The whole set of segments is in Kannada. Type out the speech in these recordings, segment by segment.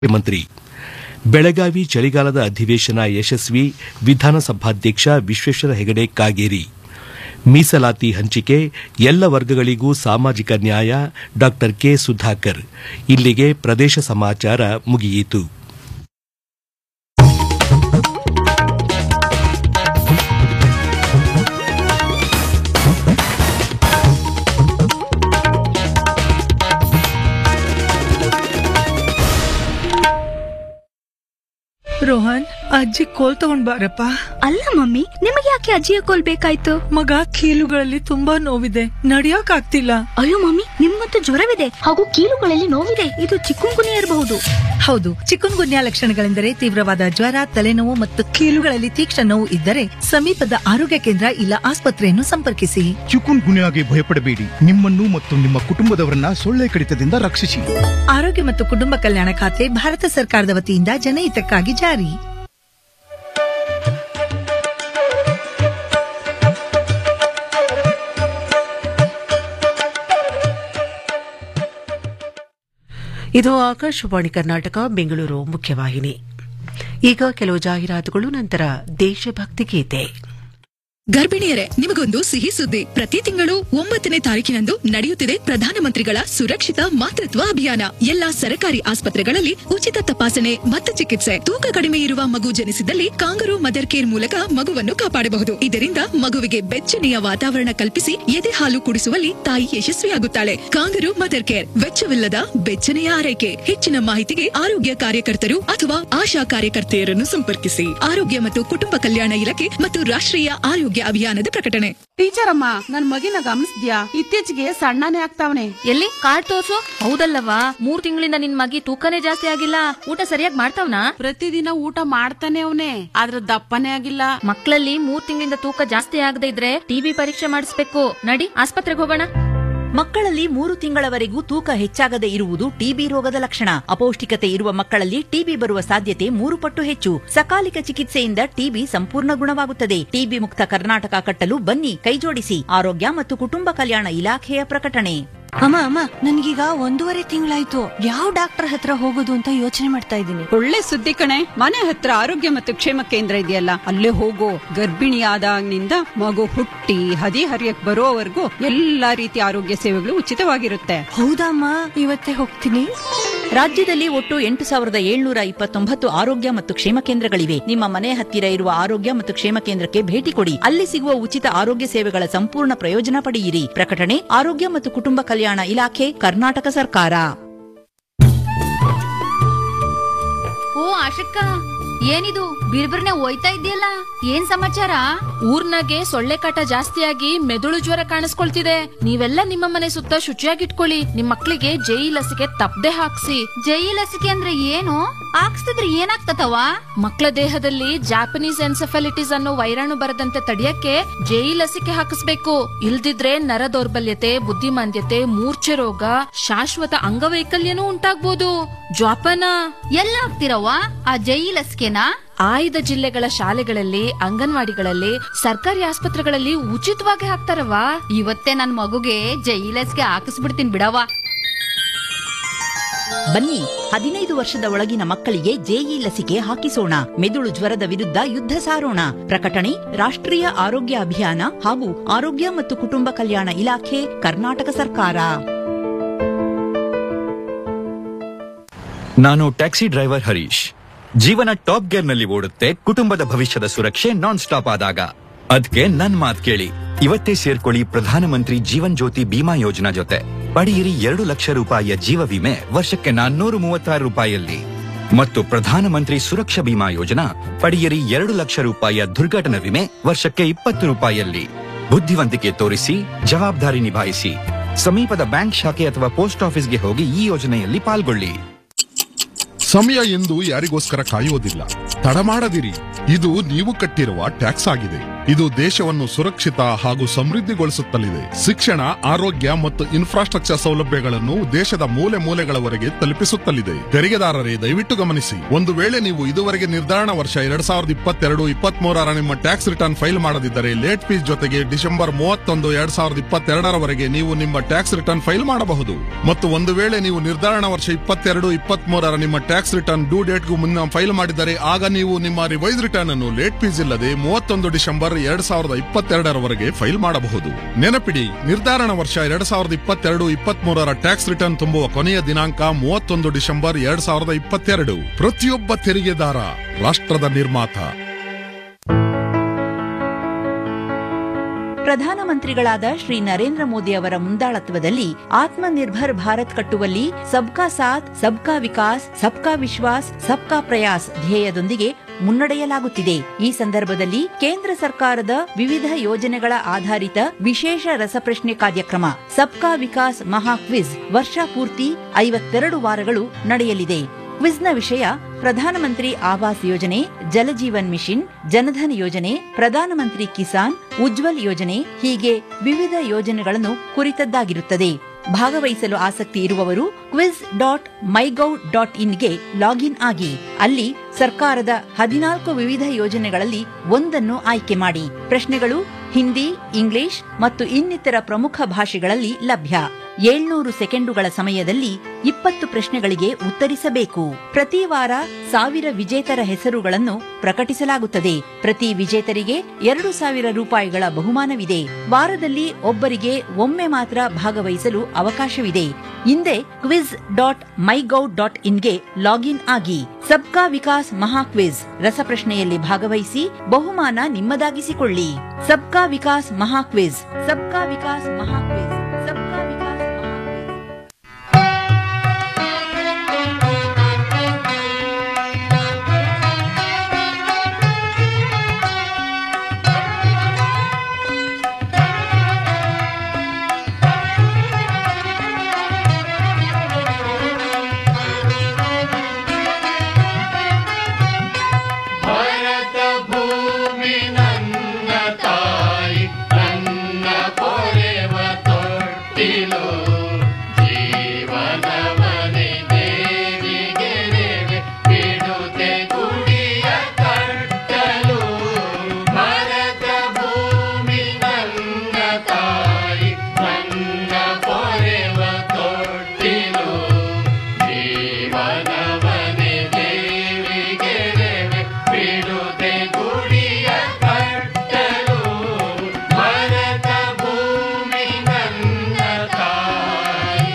ಮುಖ್ಯಮಂತ್ರಿ ಬೆಳಗಾವಿ ಚಳಿಗಾಲದ ಅಧಿವೇಶನ ಯಶಸ್ವಿ ವಿಧಾನಸಭಾಧ್ಯಕ್ಷ ವಿಶ್ವೇಶ್ವರ ಹೆಗಡೆ ಕಾಗೇರಿ ಮೀಸಲಾತಿ ಹಂಚಿಕೆ ಎಲ್ಲ ವರ್ಗಗಳಿಗೂ ಸಾಮಾಜಿಕ ನ್ಯಾಯ ಡಾ ಕೆ ಸುಧಾಕರ್ ಇಲ್ಲಿಗೆ ಪ್ರದೇಶ ಸಮಾಚಾರ ಮುಗಿಯಿತು ರೋಹನ್ ಅಜ್ಜಿ ಕೋಲ್ ತಗೊಂಡ್ ಬಾರಪ್ಪ ಅಲ್ಲ ಮಮ್ಮಿ ನಿಮಗೆ ಯಾಕೆ ಅಜ್ಜಿಯ ಕೋಲ್ ಬೇಕಾಯ್ತು ಮಗ ಕೀಲುಗಳಲ್ಲಿ ತುಂಬಾ ನೋವಿದೆ ನಡಿಯಕ್ ಆಗ್ತಿಲ್ಲ ಅಯ್ಯೋ ಮಮ್ಮಿ ನಿಮ್ಗಂತೂ ಜ್ವರವಿದೆ ಹಾಗೂ ಕೀಲುಗಳಲ್ಲಿ ನೋವಿದೆ ಇದು ಚಿಕ್ಕುಂಗುನಿ ಇರಬಹುದು ಹೌದು ಚಿಕನ್ ಗುನ್ಯಾ ಲಕ್ಷಣಗಳೆಂದರೆ ತೀವ್ರವಾದ ಜ್ವರ ತಲೆನೋವು ಮತ್ತು ಕೀಲುಗಳಲ್ಲಿ ತೀಕ್ಷ್ಣ ನೋವು ಇದ್ದರೆ ಸಮೀಪದ ಆರೋಗ್ಯ ಕೇಂದ್ರ ಇಲ್ಲ ಆಸ್ಪತ್ರೆಯನ್ನು ಸಂಪರ್ಕಿಸಿ ಚಿಕುನ್ ಗುನ್ಯಾಗೆ ಭಯಪಡಬೇಡಿ ನಿಮ್ಮನ್ನು ಮತ್ತು ನಿಮ್ಮ ಕುಟುಂಬದವರನ್ನ ಸೊಳ್ಳೆ ಕಡಿತದಿಂದ ರಕ್ಷಿಸಿ ಆರೋಗ್ಯ ಮತ್ತು ಕುಟುಂಬ ಕಲ್ಯಾಣ ಖಾತೆ ಭಾರತ ಸರ್ಕಾರದ ವತಿಯಿಂದ ಜನಹಿತಕ್ಕಾಗಿ ಜಾರಿ ಇದು ಆಕಾಶವಾಣಿ ಕರ್ನಾಟಕ ಬೆಂಗಳೂರು ಮುಖ್ಯವಾಹಿನಿ ಈಗ ಕೆಲವು ಜಾಹೀರಾತುಗಳು ನಂತರ ದೇಶಭಕ್ತಿ ಗೀತೆ ಗರ್ಭಿಣಿಯರೇ ನಿಮಗೊಂದು ಸಿಹಿ ಸುದ್ದಿ ಪ್ರತಿ ತಿಂಗಳು ಒಂಬತ್ತನೇ ತಾರೀಕಿನಂದು ನಡೆಯುತ್ತಿದೆ ಪ್ರಧಾನಮಂತ್ರಿಗಳ ಸುರಕ್ಷಿತ ಮಾತೃತ್ವ ಅಭಿಯಾನ ಎಲ್ಲಾ ಸರ್ಕಾರಿ ಆಸ್ಪತ್ರೆಗಳಲ್ಲಿ ಉಚಿತ ತಪಾಸಣೆ ಮತ್ತು ಚಿಕಿತ್ಸೆ ತೂಕ ಕಡಿಮೆ ಇರುವ ಮಗು ಜನಿಸಿದಲ್ಲಿ ಕಾಂಗರು ಮದರ್ ಕೇರ್ ಮೂಲಕ ಮಗುವನ್ನು ಕಾಪಾಡಬಹುದು ಇದರಿಂದ ಮಗುವಿಗೆ ಬೆಚ್ಚನೆಯ ವಾತಾವರಣ ಕಲ್ಪಿಸಿ ಎದೆ ಹಾಲು ಕುಡಿಸುವಲ್ಲಿ ತಾಯಿ ಯಶಸ್ವಿಯಾಗುತ್ತಾಳೆ ಕಾಂಗರು ಮದರ್ ಕೇರ್ ವೆಚ್ಚವಿಲ್ಲದ ಬೆಚ್ಚನೆಯ ಆರೈಕೆ ಹೆಚ್ಚಿನ ಮಾಹಿತಿಗೆ ಆರೋಗ್ಯ ಕಾರ್ಯಕರ್ತರು ಅಥವಾ ಆಶಾ ಕಾರ್ಯಕರ್ತೆಯರನ್ನು ಸಂಪರ್ಕಿಸಿ ಆರೋಗ್ಯ ಮತ್ತು ಕುಟುಂಬ ಕಲ್ಯಾಣ ಇಲಾಖೆ ಮತ್ತು ರಾಷ್ಟ್ರೀಯ ಆರೋಗ್ಯ ಅಭಿಯಾನದ ಪ್ರಕಟಣೆ ಟೀಚರ್ ಅಮ್ಮ ನನ್ ಮಗಿನ ಗಮನಿಸ್ದ್ಯಾ ಇತ್ತೀಚೆಗೆ ಸಣ್ಣನೇ ಆಗ್ತಾವನೆ ಎಲ್ಲಿ ಕಾರ್ಡ್ ತೋರ್ಸು ಹೌದಲ್ಲವಾ ಮೂರ್ ತಿಂಗಳಿಂದ ನಿನ್ ಮಗಿ ತೂಕನೇ ಜಾಸ್ತಿ ಆಗಿಲ್ಲ ಊಟ ಸರಿಯಾಗಿ ಮಾಡ್ತಾವ್ನಾ ಪ್ರತಿದಿನ ಊಟ ಮಾಡ್ತಾನೆ ಅವನೇ ಆದ್ರ ದಪ್ಪನೇ ಆಗಿಲ್ಲ ಮಕ್ಕಳಲ್ಲಿ ಮೂರ್ ತಿಂಗಳಿಂದ ತೂಕ ಜಾಸ್ತಿ ಆಗದೆ ಇದ್ರೆ ಟಿಬಿ ಪರೀಕ್ಷೆ ಮಾಡಿಸ್ಬೇಕು ನಡಿ ಆಸ್ಪತ್ರೆಗೆ ಹೋಗೋಣ ಮಕ್ಕಳಲ್ಲಿ ಮೂರು ತಿಂಗಳವರೆಗೂ ತೂಕ ಹೆಚ್ಚಾಗದೆ ಇರುವುದು ಟಿಬಿ ರೋಗದ ಲಕ್ಷಣ ಅಪೌಷ್ಟಿಕತೆ ಇರುವ ಮಕ್ಕಳಲ್ಲಿ ಟಿಬಿ ಬರುವ ಸಾಧ್ಯತೆ ಮೂರು ಪಟ್ಟು ಹೆಚ್ಚು ಸಕಾಲಿಕ ಚಿಕಿತ್ಸೆಯಿಂದ ಟಿಬಿ ಸಂಪೂರ್ಣ ಗುಣವಾಗುತ್ತದೆ ಟಿಬಿ ಮುಕ್ತ ಕರ್ನಾಟಕ ಕಟ್ಟಲು ಬನ್ನಿ ಕೈಜೋಡಿಸಿ ಆರೋಗ್ಯ ಮತ್ತು ಕುಟುಂಬ ಕಲ್ಯಾಣ ಇಲಾಖೆಯ ಪ್ರಕಟಣೆ ಅಮ್ಮ ಅಮ್ಮ ನನ್ಗೀಗ ಒಂದೂವರೆ ತಿಂಗಳಾಯ್ತು ಯಾವ ಡಾಕ್ಟರ್ ಹತ್ರ ಹೋಗೋದು ಅಂತ ಯೋಚನೆ ಮಾಡ್ತಾ ಇದ್ದೀನಿ ಒಳ್ಳೆ ಸುದ್ದಿ ಕಣೆ ಮನೆ ಹತ್ರ ಆರೋಗ್ಯ ಮತ್ತು ಕ್ಷೇಮ ಕೇಂದ್ರ ಇದೆಯಲ್ಲ ಅಲ್ಲೇ ಹೋಗೋ ಗರ್ಭಿಣಿಯಾದಾಗಿನಿಂದ ಮಗು ಹುಟ್ಟಿ ಹದಿ ಹರಿಯಕ್ ಬರೋವರೆಗೂ ಎಲ್ಲಾ ರೀತಿಯ ಆರೋಗ್ಯ ಸೇವೆಗಳು ಉಚಿತವಾಗಿರುತ್ತೆ ಹೌದಮ್ಮ ಇವತ್ತೇ ಹೋಗ್ತೀನಿ ರಾಜ್ಯದಲ್ಲಿ ಒಟ್ಟು ಎಂಟು ಸಾವಿರದ ಏಳ್ನೂರ ಇಪ್ಪತ್ತೊಂಬತ್ತು ಆರೋಗ್ಯ ಮತ್ತು ಕ್ಷೇಮ ಕೇಂದ್ರಗಳಿವೆ ನಿಮ್ಮ ಮನೆ ಹತ್ತಿರ ಇರುವ ಆರೋಗ್ಯ ಮತ್ತು ಕ್ಷೇಮ ಕೇಂದ್ರಕ್ಕೆ ಭೇಟಿ ಕೊಡಿ ಅಲ್ಲಿ ಸಿಗುವ ಉಚಿತ ಆರೋಗ್ಯ ಸೇವೆಗಳ ಸಂಪೂರ್ಣ ಪ್ರಯೋಜನ ಪಡೆಯಿರಿ ಪ್ರಕಟಣೆ ಆರೋಗ್ಯ ಮತ್ತು ಕುಟುಂಬ ಕಲ್ಯಾಣ ಇಲಾಖೆ ಕರ್ನಾಟಕ ಸರ್ಕಾರ ಓ ಆಶಕ್ಕ ಏನಿದು ಬಿರ್ಬಿರ್ನೆ ಹೋಯ್ತಾ ಇದೆಯಲ್ಲ ಏನ್ ಸಮಾಚಾರ ಊರ್ನಾಗೆ ಸೊಳ್ಳೆ ಕಾಟ ಜಾಸ್ತಿಯಾಗಿ ಮೆದುಳು ಜ್ವರ ಕಾಣಿಸ್ಕೊಳ್ತಿದೆ ನೀವೆಲ್ಲ ನಿಮ್ಮ ಮನೆ ಸುತ್ತ ಶುಚಿಯಾಗಿಟ್ಕೊಳ್ಳಿ ನಿಮ್ ಮಕ್ಳಿಗೆ ಜೈ ಲಸಿಕೆ ತಪ್ಪದೆ ಹಾಕ್ಸಿ ಜೈ ಲಸಿಕೆ ಅಂದ್ರೆ ಏನು ಹಾಕ್ಸ್ತಿದ್ರೆ ಏನಾಗ್ತತವ ಮಕ್ಕಳ ದೇಹದಲ್ಲಿ ಜಾಪನೀಸ್ ಎನ್ಸೆಫಾಲಿಟಿಸ್ ಅನ್ನೋ ವೈರಾಣು ಬರದಂತೆ ತಡೆಯಕ್ಕೆ ಜೈ ಲಸಿಕೆ ಹಾಕಿಸ್ಬೇಕು ಇಲ್ದಿದ್ರೆ ನರ ದೌರ್ಬಲ್ಯತೆ ಬುದ್ಧಿಮಾಂದ್ಯತೆ ಮೂರ್ಛೆ ರೋಗ ಶಾಶ್ವತ ಅಂಗವೈಕಲ್ಯನೂ ಉಂಟಾಗ್ಬೋದು ಜ್ವಾಪನ ಎಲ್ಲ ಆಗ್ತಿರವ್ವ ಆ ಜೈ ಲಸಿಕೆನಾ ಆಯ್ದ ಜಿಲ್ಲೆಗಳ ಶಾಲೆಗಳಲ್ಲಿ ಅಂಗನವಾಡಿಗಳಲ್ಲಿ ಸರ್ಕಾರಿ ಆಸ್ಪತ್ರೆಗಳಲ್ಲಿ ಉಚಿತವಾಗಿ ಹಾಕ್ತಾರವ ಇವತ್ತೇ ನನ್ ಮಗುಗೆ ಜೈ ಲಸಿಕೆ ಹಾಕಿಸ್ಬಿಡ್ತೀನಿ ಬಿಡವ ಬನ್ನಿ ಹದಿನೈದು ವರ್ಷದ ಒಳಗಿನ ಮಕ್ಕಳಿಗೆ ಜೆಇ ಲಸಿಕೆ ಹಾಕಿಸೋಣ ಮೆದುಳು ಜ್ವರದ ವಿರುದ್ಧ ಯುದ್ಧ ಸಾರೋಣ ಪ್ರಕಟಣೆ ರಾಷ್ಟ್ರೀಯ ಆರೋಗ್ಯ ಅಭಿಯಾನ ಹಾಗೂ ಆರೋಗ್ಯ ಮತ್ತು ಕುಟುಂಬ ಕಲ್ಯಾಣ ಇಲಾಖೆ ಕರ್ನಾಟಕ ಸರ್ಕಾರ ನಾನು ಟ್ಯಾಕ್ಸಿ ಡ್ರೈವರ್ ಹರೀಶ್ ಜೀವನ ಟಾಪ್ ಗೇರ್ ನಲ್ಲಿ ಓಡುತ್ತೆ ಕುಟುಂಬದ ಭವಿಷ್ಯದ ಸುರಕ್ಷೆ ನಾನ್ ಸ್ಟಾಪ್ ಆದಾಗ ಅದ್ಕೆ ನನ್ ಮಾತ್ ಕೇಳಿ ಇವತ್ತೇ ಸೇರ್ಕೊಳ್ಳಿ ಪ್ರಧಾನಮಂತ್ರಿ ಜೀವನ್ ಜ್ಯೋತಿ ಬಿಮಾ ಯೋಜನಾ ಜೊತೆ ಪಡೆಯಿರಿ ಎರಡು ಲಕ್ಷ ರೂಪಾಯಿಯ ಜೀವ ವಿಮೆ ವರ್ಷಕ್ಕೆ ನಾನ್ನೂರು ಮೂವತ್ತಾರು ರೂಪಾಯಿಯಲ್ಲಿ ಮತ್ತು ಪ್ರಧಾನಮಂತ್ರಿ ಸುರಕ್ಷಾ ಬಿಮಾ ಯೋಜನಾ ಪಡೆಯಿರಿ ಎರಡು ಲಕ್ಷ ರೂಪಾಯಿಯ ದುರ್ಘಟನಾ ವಿಮೆ ವರ್ಷಕ್ಕೆ ಇಪ್ಪತ್ತು ರೂಪಾಯಿಯಲ್ಲಿ ಬುದ್ಧಿವಂತಿಕೆ ತೋರಿಸಿ ಜವಾಬ್ದಾರಿ ನಿಭಾಯಿಸಿ ಸಮೀಪದ ಬ್ಯಾಂಕ್ ಶಾಖೆ ಅಥವಾ ಪೋಸ್ಟ್ ಆಫೀಸ್ಗೆ ಹೋಗಿ ಈ ಯೋಜನೆಯಲ್ಲಿ ಪಾಲ್ಗೊಳ್ಳಿ ಸಮಯ ಎಂದು ಯಾರಿಗೋಸ್ಕರ ಕಾಯುವುದಿಲ್ಲ ತಡ ಮಾಡದಿರಿ ಇದು ನೀವು ಕಟ್ಟಿರುವ ಟ್ಯಾಕ್ಸ್ ಆಗಿದೆ ಇದು ದೇಶವನ್ನು ಸುರಕ್ಷಿತ ಹಾಗೂ ಸಮೃದ್ಧಿಗೊಳಿಸುತ್ತಲಿದೆ ಶಿಕ್ಷಣ ಆರೋಗ್ಯ ಮತ್ತು ಇನ್ಫ್ರಾಸ್ಟ್ರಕ್ಚರ್ ಸೌಲಭ್ಯಗಳನ್ನು ದೇಶದ ಮೂಲೆ ಮೂಲೆಗಳವರೆಗೆ ತಲುಪಿಸುತ್ತಲಿದೆ ತೆರಿಗೆದಾರರೇ ದಯವಿಟ್ಟು ಗಮನಿಸಿ ಒಂದು ವೇಳೆ ನೀವು ಇದುವರೆಗೆ ನಿರ್ಧಾರಣ ವರ್ಷ ಎರಡ್ ಸಾವಿರದ ಇಪ್ಪತ್ತೆರಡು ಇಪ್ಪತ್ತ್ ಮೂರರ ನಿಮ್ಮ ಟ್ಯಾಕ್ಸ್ ರಿಟರ್ನ್ ಫೈಲ್ ಮಾಡದಿದ್ದರೆ ಲೇಟ್ ಫೀಸ್ ಜೊತೆಗೆ ಡಿಸೆಂಬರ್ ಮೂವತ್ತೊಂದು ಎರಡ್ ಸಾವಿರದ ಇಪ್ಪತ್ತೆರಡರವರೆಗೆ ನೀವು ನಿಮ್ಮ ಟ್ಯಾಕ್ಸ್ ರಿಟರ್ನ್ ಫೈಲ್ ಮಾಡಬಹುದು ಮತ್ತು ಒಂದು ವೇಳೆ ನೀವು ನಿರ್ಧಾರಣ ವರ್ಷ ಇಪ್ಪತ್ತೆರಡು ಇಪ್ಪತ್ತ್ ಮೂರರ ನಿಮ್ಮ ಟ್ಯಾಕ್ಸ್ ರಿಟರ್ನ್ ಡ್ಯೂ ಡೇಟ್ಗೂ ಮುನ್ನ ಫೈಲ್ ಮಾಡಿದರೆ ಆಗ ನೀವು ನಿಮ್ಮ ರಿವೈಸ್ ರಿಟರ್ನ್ ಅನ್ನು ಲೇಟ್ ಫೀಸ್ ಇಲ್ಲದೆ ಮೂವತ್ತೊಂದು ಡಿಸೆಂಬರ್ ಎರಡ್ ಸಾವಿರದ ಇಪ್ಪತ್ತೆರಡರವರೆಗೆ ಫೈಲ್ ಮಾಡಬಹುದು ನೆನಪಿಡಿ ನಿರ್ಧಾರಣ ವರ್ಷ ಎರಡ್ ಸಾವಿರದ ಇಪ್ಪತ್ತೆರಡು ಇಪ್ಪತ್ತ್ ಮೂರರ ಟ್ಯಾಕ್ಸ್ ರಿಟರ್ನ್ ತುಂಬುವ ಕೊನೆಯ ದಿನಾಂಕ ಮೂವತ್ತೊಂದು ಡಿಸೆಂಬರ್ ಎರಡ್ ಸಾವಿರದ ಇಪ್ಪತ್ತೆರಡು ಪ್ರತಿಯೊಬ್ಬ ತೆರಿಗೆದಾರ ರಾಷ್ಟ್ರದ ನಿರ್ಮಾತ ಪ್ರಧಾನಮಂತ್ರಿಗಳಾದ ಶ್ರೀ ನರೇಂದ್ರ ಮೋದಿ ಅವರ ಮುಂದಾಳತ್ವದಲ್ಲಿ ಆತ್ಮನಿರ್ಭರ್ ಭಾರತ್ ಕಟ್ಟುವಲ್ಲಿ ಸಬ್ಕಾ ಸಾಥ್ ಸಬ್ಕಾ ವಿಕಾಸ್ ಸಬ್ಕಾ ವಿಶ್ವಾಸ್ ಸಬ್ಕಾ ಪ್ರಯಾಸ್ ಧ್ಯೇಯದೊಂದಿಗೆ ಮುನ್ನಡೆಯಲಾಗುತ್ತಿದೆ ಈ ಸಂದರ್ಭದಲ್ಲಿ ಕೇಂದ್ರ ಸರ್ಕಾರದ ವಿವಿಧ ಯೋಜನೆಗಳ ಆಧಾರಿತ ವಿಶೇಷ ರಸಪ್ರಶ್ನೆ ಕಾರ್ಯಕ್ರಮ ಸಬ್ಕಾ ವಿಕಾಸ್ ಮಹಾ ಕ್ವಿಜ್ ವರ್ಷ ಪೂರ್ತಿ ಐವತ್ತೆರಡು ವಾರಗಳು ನಡೆಯಲಿದೆ ಕ್ವಿಜ್ನ ವಿಷಯ ಪ್ರಧಾನಮಂತ್ರಿ ಆವಾಸ್ ಯೋಜನೆ ಜಲಜೀವನ್ ಮಿಷನ್ ಜನಧನ್ ಯೋಜನೆ ಪ್ರಧಾನಮಂತ್ರಿ ಕಿಸಾನ್ ಉಜ್ವಲ್ ಯೋಜನೆ ಹೀಗೆ ವಿವಿಧ ಯೋಜನೆಗಳನ್ನು ಕುರಿತದ್ದಾಗಿರುತ್ತದೆ ಭಾಗವಹಿಸಲು ಆಸಕ್ತಿ ಇರುವವರು ಕ್ವಿಜ್ ಡಾಟ್ ಮೈಗೌ ಡಾಟ್ ಇನ್ಗೆ ಲಾಗಿನ್ ಆಗಿ ಅಲ್ಲಿ ಸರ್ಕಾರದ ಹದಿನಾಲ್ಕು ವಿವಿಧ ಯೋಜನೆಗಳಲ್ಲಿ ಒಂದನ್ನು ಆಯ್ಕೆ ಮಾಡಿ ಪ್ರಶ್ನೆಗಳು ಹಿಂದಿ ಇಂಗ್ಲಿಷ್ ಮತ್ತು ಇನ್ನಿತರ ಪ್ರಮುಖ ಭಾಷೆಗಳಲ್ಲಿ ಲಭ್ಯ ಏಳ್ನೂರು ಸೆಕೆಂಡುಗಳ ಸಮಯದಲ್ಲಿ ಇಪ್ಪತ್ತು ಪ್ರಶ್ನೆಗಳಿಗೆ ಉತ್ತರಿಸಬೇಕು ಪ್ರತಿ ವಾರ ಸಾವಿರ ವಿಜೇತರ ಹೆಸರುಗಳನ್ನು ಪ್ರಕಟಿಸಲಾಗುತ್ತದೆ ಪ್ರತಿ ವಿಜೇತರಿಗೆ ಎರಡು ಸಾವಿರ ರೂಪಾಯಿಗಳ ಬಹುಮಾನವಿದೆ ವಾರದಲ್ಲಿ ಒಬ್ಬರಿಗೆ ಒಮ್ಮೆ ಮಾತ್ರ ಭಾಗವಹಿಸಲು ಅವಕಾಶವಿದೆ ಹಿಂದೆ ಕ್ವಿಜ್ ಡಾಟ್ ಮೈಗೌ ಡಾಟ್ ಇನ್ಗೆ ಲಾಗಿನ್ ಆಗಿ ಸಬ್ಕಾ ವಿಕಾಸ್ ಮಹಾ ಕ್ವಿಜ್ ರಸಪ್ರಶ್ನೆಯಲ್ಲಿ ಭಾಗವಹಿಸಿ ಬಹುಮಾನ ನಿಮ್ಮದಾಗಿಸಿಕೊಳ್ಳಿ ಸಬ್ಕಾ ವಿಕಾಸ್ ಮಹಾ ಕ್ವಿಜ್ ಸಬ್ಕಾ ವಿಕಾಸ್ ಮಹಾ ಕ್ವಿಜ್ ಸಬ್ಕಾ ವಿಕಾಸ್ ಭರತ ಭೂಮಿ ನನ್ನ ತಾಯಿ ನನ್ನ ಕೊರೆವ ತೊಟ್ಟಿಲು ಜೀವನವನೆ ದೇವಿಗೆರೆವೆ ಬಿಡುತ್ತೆ ಗುಡಿಯ ಕಟ್ಟಲು ಭರತ ಭೂಮಿ ನನ್ನ ತಾಯಿ ನನ್ನ ಕೊರೆವ ತೊಟ್ಟಿಲು ಜೀವನವನೆ ದೇವಿಗೆರೆವೆ ಬಿಡುತ್ತೆ ಗುಡಿಯ ಕಟ್ಟಲು ಭರತ ಭೂಮಿ ನನ್ನ ತಾಯಿ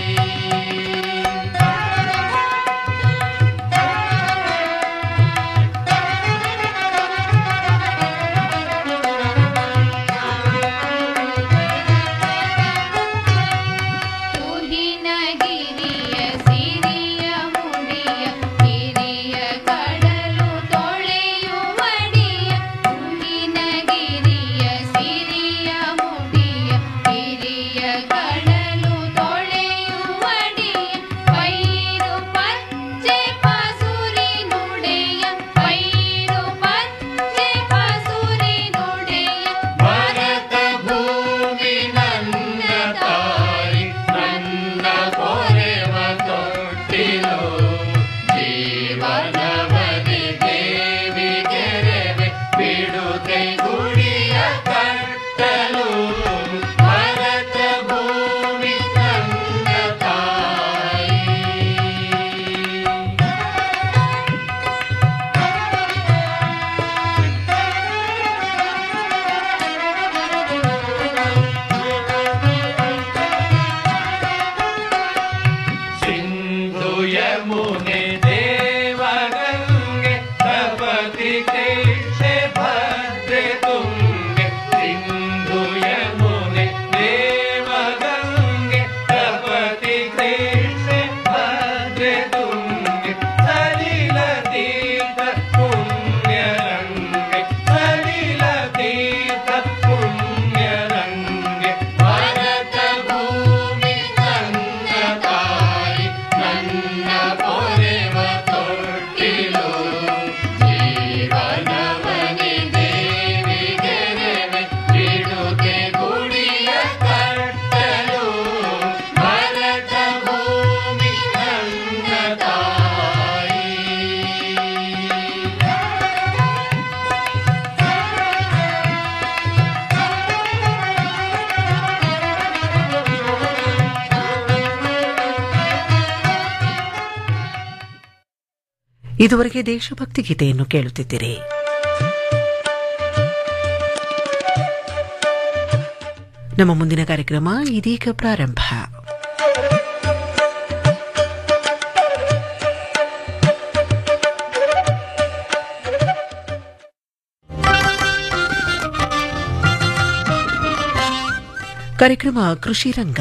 ತುಹಿನಗಿರಿಯ ಸಿರಿಯ ಮುಡಿಯ ಹಿರಿಯ ಕಡಲು ತೊಳೆಯುವಡಿಯ ತುಹಿನಗಿರಿಯ ಸಿರಿಯ ಮುಡಿಯ ಹಿರಿಯ ಕಡಲು ತೊಳೆಯುವಡಿಯ ಪೈರು ಪಚ್ಚೆ ಪಸುರಿ ನುಡೆಯ ಪೈರು ಪಚ್ಚೆ ಪಸುರಿ ನುಡೆಯ ಭರತ ಭೂಮಿ ನನ್ನ ತಾಯಿ ನನ್ನ ಕೊರೆವ ತೊಟ್ಟಿಲು ಜೀವನವನೆ ದೇವಿಗೆರೆವೆ ಬಿಡುತ್ತೆ ಗುಡಿಯ ಕಟ್ಟಲು ಭರತ ಭೂಮಿ ನನ್ನ ತಾಯಿ ಸಿಂಧು ಯಮುನೆ ದೇವಗಳ ಇದುವರೆಗೆ ದೇಶಭಕ್ತಿ ಗೀತೆಯನ್ನು ಕೇಳುತ್ತಿದ್ದೀರಿ ನಮ್ಮ ಮುಂದಿನ ಕಾರ್ಯಕ್ರಮ ಇದೀಗ ಪ್ರಾರಂಭ ಕಾರ್ಯಕ್ರಮ ಕೃಷಿ ರಂಗ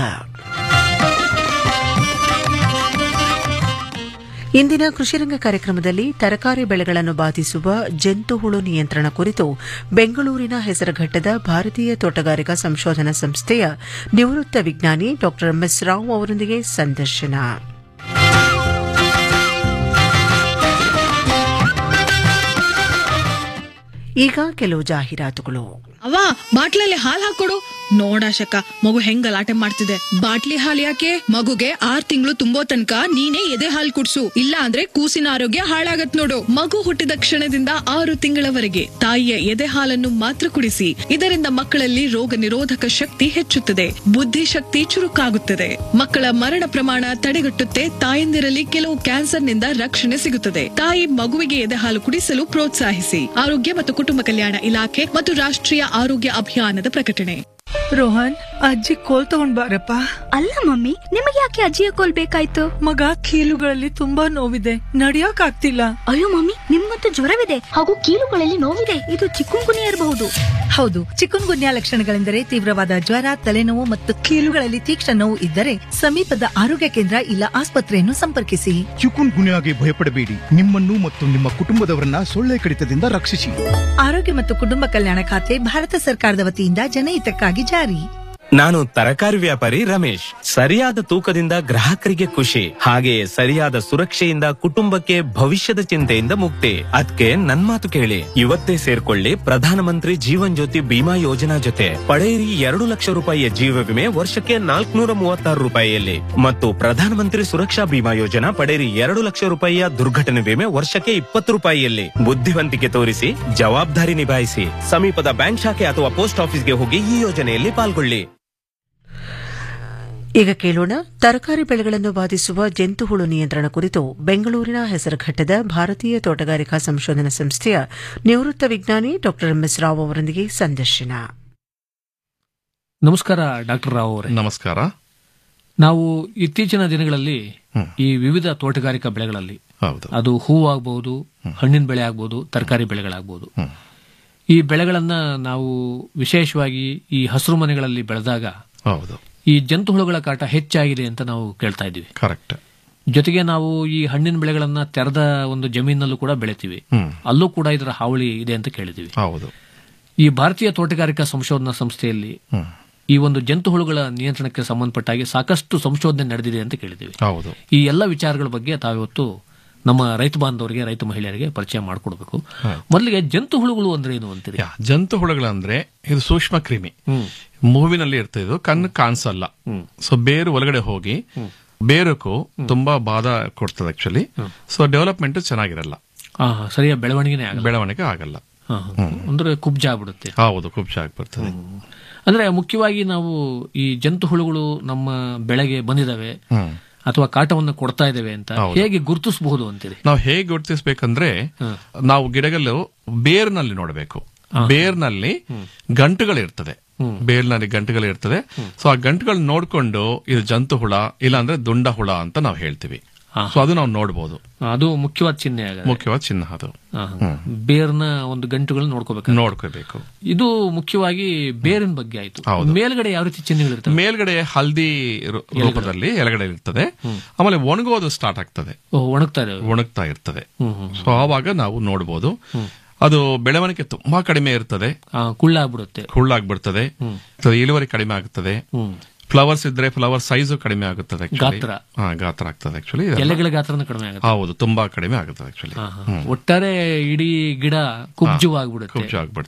ಇಂದಿನ ಕೃಷಿರಂಗ ಕಾರ್ಯಕ್ರಮದಲ್ಲಿ ತರಕಾರಿ ಬೆಳೆಗಳನ್ನು ಬಾಧಿಸುವ ಜಂತುಹುಳು ನಿಯಂತ್ರಣ ಕುರಿತು ಬೆಂಗಳೂರಿನ ಹೆಸರುಘಟ್ಟದ ಭಾರತೀಯ ತೋಟಗಾರಿಕಾ ಸಂಶೋಧನಾ ಸಂಸ್ಥೆಯ ನಿವೃತ್ತ ವಿಜ್ಞಾನಿ ಡಾ ಎಂಎಸ್ ರಾವ್ ಅವರೊಂದಿಗೆ ಸಂದರ್ಶನ ಈಗ ಕೆಲವು ಜಾಹೀರಾತುಗಳು ಅವ್ವ ಬಾಟ್ಲಲ್ಲಿ ಹಾಲ್ ಹಾಕೊಡು ನೋಡಾಶಕ ಮಗು ಹೆಂಗ್ ಗಲಾಟೆ ಮಾಡ್ತಿದೆ ಬಾಟ್ಲಿ ಹಾಲ್ ಯಾಕೆ ಮಗುಗೆ ಆರ್ ತಿಂಗಳು ತುಂಬೋ ತನಕ ನೀನೇ ಎದೆ ಹಾಲ್ ಕುಡ್ಸು ಇಲ್ಲ ಅಂದ್ರೆ ಕೂಸಿನ ಆರೋಗ್ಯ ಹಾಳಾಗತ್ ನೋಡು ಮಗು ಹುಟ್ಟಿದ ಕ್ಷಣದಿಂದ ಆರು ತಿಂಗಳವರೆಗೆ ತಾಯಿಯ ಎದೆ ಹಾಲನ್ನು ಮಾತ್ರ ಕುಡಿಸಿ ಇದರಿಂದ ಮಕ್ಕಳಲ್ಲಿ ರೋಗ ನಿರೋಧಕ ಶಕ್ತಿ ಹೆಚ್ಚುತ್ತದೆ ಬುದ್ಧಿಶಕ್ತಿ ಚುರುಕಾಗುತ್ತದೆ ಮಕ್ಕಳ ಮರಣ ಪ್ರಮಾಣ ತಡೆಗಟ್ಟುತ್ತೆ ತಾಯಂದಿರಲ್ಲಿ ಕೆಲವು ಕ್ಯಾನ್ಸರ್ನಿಂದ ರಕ್ಷಣೆ ಸಿಗುತ್ತದೆ ತಾಯಿ ಮಗುವಿಗೆ ಎದೆ ಹಾಲು ಕುಡಿಸಲು ಪ್ರೋತ್ಸಾಹಿಸಿ ಆರೋಗ್ಯ ಮತ್ತು ಕುಟುಂಬ ಕಲ್ಯಾಣ ಇಲಾಖೆ ಮತ್ತು ರಾಷ್ಟ್ರೀಯ ಆರೋಗ್ಯ ಅಭಿಯಾನದ ಪ್ರಕಟಣೆ ರೋಹನ್ ಅಜ್ಜಿ ಕೋಲ್ ತಗೊಂಡ್ ಬಾರಪ್ಪ ಅಲ್ಲ ಮಮ್ಮಿ ನಿಮಗೆ ಯಾಕೆ ಅಜ್ಜಿಯ ಕೋಲ್ ಬೇಕಾಯ್ತು ಮಗ ಕೀಲುಗಳಲ್ಲಿ ತುಂಬಾ ನೋವಿದೆ ನಡಿಯಕ್ ಆಗ್ತಿಲ್ಲ ಅಯ್ಯೋ ಮಮ್ಮಿ ನಿಮ್ಗಂತೂ ಜ್ವರವಿದೆ ಹಾಗೂ ಕೀಲುಗಳಲ್ಲಿ ನೋವಿದೆ ಇದು ಚಿಕ್ಕುಂಗುನಿಯ ಇರಬಹುದು ಹೌದು ಚಿಕನ್ ಗುನ್ಯಾ ಲಕ್ಷಣಗಳೆಂದರೆ ತೀವ್ರವಾದ ಜ್ವರ ತಲೆನೋವು ಮತ್ತು ಕೀಲುಗಳಲ್ಲಿ ತೀಕ್ಷ್ಣ ನೋವು ಇದ್ದರೆ ಸಮೀಪದ ಆರೋಗ್ಯ ಕೇಂದ್ರ ಇಲ್ಲ ಆಸ್ಪತ್ರೆಯನ್ನು ಸಂಪರ್ಕಿಸಿ ಚಿಕುನ್ ಗುನ್ಯಾಗೆ ಭಯಪಡಬೇಡಿ ನಿಮ್ಮನ್ನು ಮತ್ತು ನಿಮ್ಮ ಕುಟುಂಬದವರನ್ನ ಸೊಳ್ಳೆ ಕಡಿತದಿಂದ ರಕ್ಷಿಸಿ ಆರೋಗ್ಯ ಮತ್ತು ಕುಟುಂಬ ಕಲ್ಯಾಣ ಖಾತೆ ಭಾರತ ಸರ್ಕಾರದ ವತಿಯಿಂದ ಜನಹಿತಕ್ಕಾಗಿ ಜಾರಿ ನಾನು ತರಕಾರಿ ವ್ಯಾಪಾರಿ ರಮೇಶ್ ಸರಿಯಾದ ತೂಕದಿಂದ ಗ್ರಾಹಕರಿಗೆ ಖುಷಿ ಹಾಗೆಯೇ ಸರಿಯಾದ ಸುರಕ್ಷೆಯಿಂದ ಕುಟುಂಬಕ್ಕೆ ಭವಿಷ್ಯದ ಚಿಂತೆಯಿಂದ ಮುಕ್ತಿ ಅದಕ್ಕೆ ನನ್ ಮಾತು ಕೇಳಿ ಇವತ್ತೇ ಸೇರ್ಕೊಳ್ಳಿ ಪ್ರಧಾನಮಂತ್ರಿ ಜೀವನ್ ಜ್ಯೋತಿ ಬಿಮಾ ಯೋಜನಾ ಜೊತೆ ಪಡೆಯಿರಿ ಎರಡು ಲಕ್ಷ ರೂಪಾಯಿಯ ಜೀವ ವಿಮೆ ವರ್ಷಕ್ಕೆ ನಾಲ್ಕುನೂರ ಮೂವತ್ತಾರು ರೂಪಾಯಿಯಲ್ಲಿ ಮತ್ತು ಪ್ರಧಾನಮಂತ್ರಿ ಸುರಕ್ಷಾ ಬಿಮಾ ಯೋಜನಾ ಪಡೆಯಿರಿ ಎರಡು ಲಕ್ಷ ರೂಪಾಯಿಯ ದುರ್ಘಟನೆ ವಿಮೆ ವರ್ಷಕ್ಕೆ ಇಪ್ಪತ್ತು ರೂಪಾಯಿಯಲ್ಲಿ ಬುದ್ಧಿವಂತಿಕೆ ತೋರಿಸಿ ಜವಾಬ್ದಾರಿ ನಿಭಾಯಿಸಿ ಸಮೀಪದ ಬ್ಯಾಂಕ್ ಶಾಖೆ ಅಥವಾ ಪೋಸ್ಟ್ ಆಫೀಸ್ಗೆ ಹೋಗಿ ಈ ಯೋಜನೆಯಲ್ಲಿ ಪಾಲ್ಗೊಳ್ಳಿ ಈಗ ಕೇಳೋಣ ತರಕಾರಿ ಬೆಳೆಗಳನ್ನು ಬಾಧಿಸುವ ಜಂತುಹುಳು ನಿಯಂತ್ರಣ ಕುರಿತು ಬೆಂಗಳೂರಿನ ಹೆಸರುಘಟ್ಟದ ಭಾರತೀಯ ತೋಟಗಾರಿಕಾ ಸಂಶೋಧನಾ ಸಂಸ್ಥೆಯ ನಿವೃತ್ತ ವಿಜ್ಞಾನಿ ಡಾ ಎಂಎಸ್ ರಾವ್ ಅವರೊಂದಿಗೆ ಸಂದರ್ಶನ ನಮಸ್ಕಾರ ಡಾಕ್ಟರ್ ರಾವ್ ಅವರೇ ನಮಸ್ಕಾರ ನಾವು ಇತ್ತೀಚಿನ ದಿನಗಳಲ್ಲಿ ಈ ವಿವಿಧ ತೋಟಗಾರಿಕಾ ಬೆಳೆಗಳಲ್ಲಿ ಹೌದು ಅದು ಹೂವು ಆಗ್ಬಹುದು ಹಣ್ಣಿನ ಬೆಳೆ ಆಗ್ಬಹುದು ತರಕಾರಿ ಬೆಳೆಗಳಾಗ್ಬಹುದು ಈ ಬೆಳೆಗಳನ್ನ ನಾವು ವಿಶೇಷವಾಗಿ ಈ ಹಸಿರು ಮನೆಗಳಲ್ಲಿ ಬೆಳೆದಾಗ ಹೌದು ಈ ಜಂತುಹುಳುಗಳ ಕಾಟ ಹೆಚ್ಚಾಗಿದೆ ಅಂತ ನಾವು ಕೇಳ್ತಾ ಇದ್ದೀವಿ ಕರೆಕ್ಟ್ ಜೊತೆಗೆ ನಾವು ಈ ಹಣ್ಣಿನ ಬೆಳೆಗಳನ್ನ ತೆರೆದ ಒಂದು ಜಮೀನಲ್ಲೂ ಕೂಡ ಬೆಳಿತೀವಿ ಹ್ಮ್. ಅಲ್ಲೂ ಕೂಡ ಇದರ ಹಾವಳಿ ಇದೆ ಅಂತ ಕೇಳಿದ್ದೀವಿ ಹೌದು ಈ ಭಾರತೀಯ ತೋಟಗಾರಿಕಾ ಸಂಶೋಧನಾ ಸಂಸ್ಥೆಯಲ್ಲಿ ಹ್ಮ್. ಈ ಒಂದು ಜಂತುಹುಳುಗಳ ನಿಯಂತ್ರಣಕ್ಕೆ ಸಂಬಂಧಪಟ್ಟ ಹಾಗೆ ಸಾಕಷ್ಟು ಸಂಶೋಧನೆ ನಡೆದಿದೆ ಅಂತ ಕೇಳಿದ್ದೀವಿ ಹೌದು ಈ ಎಲ್ಲ ವಿಚಾರಗಳ ಬಗ್ಗೆ ತಾವಿವತ್ತು ನಮ್ಮ ರೈತ ಬಾಂಧವರಿಗೆ ರೈತ ಮಹಿಳೆಯರಿಗೆ ಪರಿಚಯ ಮಾಡಿಕೊಡ್ಬೇಕು ಮೊದಲಿಗೆ ಜಂತುಹುಳುಗಳು ಅಂದ್ರೆ ಏನು ಅಂತೀರಿ ಜಂತು ಹುಳುಗಳಂದ್ರೆ ಇದು ಸೂಕ್ಷ್ಮ ಕ್ರಿಮಿ ಮೂವಿನಲ್ಲಿ ಇರ್ತದೆ ಇದು ಕಣ್ಣು ಕಾಣಿಸಲ್ಲ ಸೊ ಬೇರು ಒಳಗಡೆ ಹೋಗಿ ಬೇರಕ್ಕೂ ತುಂಬಾ ಬಾಧ ಕೊಡ್ತದೆ ಆಕ್ಚುಲಿ ಸೊ ಡೆವಲಪ್ಮೆಂಟ್ ಚೆನ್ನಾಗಿರಲ್ಲ ಆ, ಸರಿಯಾದ ಬೆಳವಣಿಗೆನೇ ಆಗಲ್ಲ ಬೆಳವಣಿಗೆ ಆಗಲ್ಲ ಹಾ, ಹಾ. ಅಂದ್ರೆ ಕುಬ್ಜ ಆಗ್ಬಿಡುತ್ತೆ ಹೌದು ಕುಬ್ಜ ಆಗಿ ಬರ್ತದೆ ಅಂದ್ರೆ ಮುಖ್ಯವಾಗಿ ನಾವು ಈ ಜಂತುಹುಳುಗಳು ನಮ್ಮ ಬೆಳೆಗೆ ಬಂದಿದಾವೆ ಹ್ಮ್. ಅಥವಾ ಕಾಟವನ್ನು ಕೊಡ್ತಾ ಇದಾವೆ ಅಂತ ಹೌದು. ಹೇಗೆ ಗುರುತಿಸಬಹುದು ಅಂತೀರಿ ನಾವು ಹೇಗೆ ಗುರುತಿಸಬೇಕಂದ್ರೆ ನಾವು ಗಿಡಗಳು ಬೇರ್ನಲ್ಲಿ ನೋಡಬೇಕು ಬೇರ್ನಲ್ಲಿ ಗಂಟುಗಳಿರ್ತದೆ ಬೇರ್ನಲ್ಲಿ ಗಂಟುಗಳಿರ್ತದೆ ಸೊ ಆ ಗಂಟುಗಳು ನೋಡ್ಕೊಂಡು ಇದು ಜಂತು ಹುಳ ಇಲ್ಲಾಂದ್ರೆ ದುಂಡ ಹುಳ ಅಂತ ನಾವು ಹೇಳ್ತೀವಿ ಸೊ ಅದು ನಾವು ನೋಡಬಹುದು ಅದು ಮುಖ್ಯವಾದ ಚಿಹ್ನೆ ಆಗ ಮುಖ್ಯವಾದ ಚಿಹ್ನ ಅದು ಬೇರ್ನ ಒಂದು ಗಂಟುಗಳನ್ನ ನೋಡ್ಕೋಬೇಕು ನೋಡ್ಕೋಬೇಕು ಇದು ಮುಖ್ಯವಾಗಿ ಬೇರಿನ ಬಗ್ಗೆ ಆಯ್ತು ಮೇಲ್ಗಡೆ ಯಾವ ರೀತಿ ಚಿಹ್ನೆಗಳಿರ್ತವೆ ಮೇಲ್ಗಡೆ ಹಲ್ದಿ ರೂ- ರೂಪದಲ್ಲಿ ಎಲೆಗಡೆ ಇರ್ತದೆ ಆಮೇಲೆ ಒಣಗೋದು ಸ್ಟಾರ್ಟ್ ಆಗ್ತದೆ ಓ, ಒಣಗ್ತಾ ಇದಾವೆ ಒಣಗ್ತಾ ಇರ್ತದೆ ಸೊ ಆವಾಗ ನಾವು ನೋಡಬಹುದು ಅದು ಬೆಳವಣಿಗೆ ತುಂಬಾ ಕಡಿಮೆ ಇರ್ತದೆ ಕುಳ್ಳಾಗ್ಬಿಡುತ್ತೆ ಕುಳ್ಳಾಗ್ಬಿಡ್ತದೆ ಸೊ ಇಳುವರಿ ಕಡಿಮೆ ಆಗುತ್ತದೆ ಫ್ಲವರ್ಸ್ ಇದ್ರೆ ಫ್ಲವರ್ ಸೈಜು ಕಡಿಮೆ ಆಗುತ್ತದೆ actually. ಗಾತ್ರ. ಹಾ, ಗಾತ್ರ ಆಗ್ತದೆ ಆಕ್ಚುಲಿ ಎಲೆಗಳ ಗಾತ್ರನ ಕಡಿಮೆ ಆಗುತ್ತೆ ಹೌದು ತುಂಬಾ ಕಡಿಮೆ ಆಗುತ್ತದೆ ಆಕ್ಚುಲಿ ಒಟ್ಟಾರೆ ಇಡೀ ಗಿಡ ಕುಬ್ಜವಾಗ್ಬಿಡುತ್ತೆ ಕುಬ್ಜ ಆಗ್ಬಿಡ್ತದೆ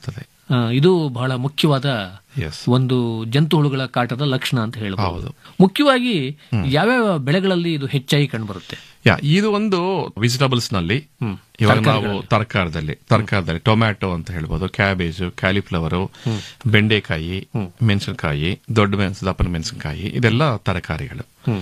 ಆ, ಇದು ಬಹಳ ಮುಖ್ಯವಾದ ಒಂದು ಜಂತುಹುಳುಗಳ ಕಾಟದ ಲಕ್ಷಣ ಅಂತ ಹೇಳ್ಬೋದು ಮುಖ್ಯವಾಗಿ ಯಾವ್ಯಾವ ಬೆಳೆಗಳಲ್ಲಿ ಇದು ಹೆಚ್ಚಾಗಿ ಕಂಡುಬರುತ್ತೆ ಯಾ ಇದು ಒಂದು ವೆಜಿಟಬಲ್ಸ್ ನಲ್ಲಿ ಇವಾಗ ನಾವು ತರಕಾರದಲ್ಲಿ ತರಕಾರದಲ್ಲಿ ಟೊಮ್ಯಾಟೊ ಅಂತ ಹೇಳ್ಬೋದು ಕ್ಯಾಬೇಜ್ ಕ್ಯಾಲಿಫ್ಲವರ್ ಬೆಂಡೆಕಾಯಿ ಮೆಣಸಿನಕಾಯಿ ದೊಡ್ಡ ಮೆಣಸು ದಪ್ಪನ ಮೆಣಸಿನಕಾಯಿ ಇದೆಲ್ಲ ತರಕಾರಿಗಳು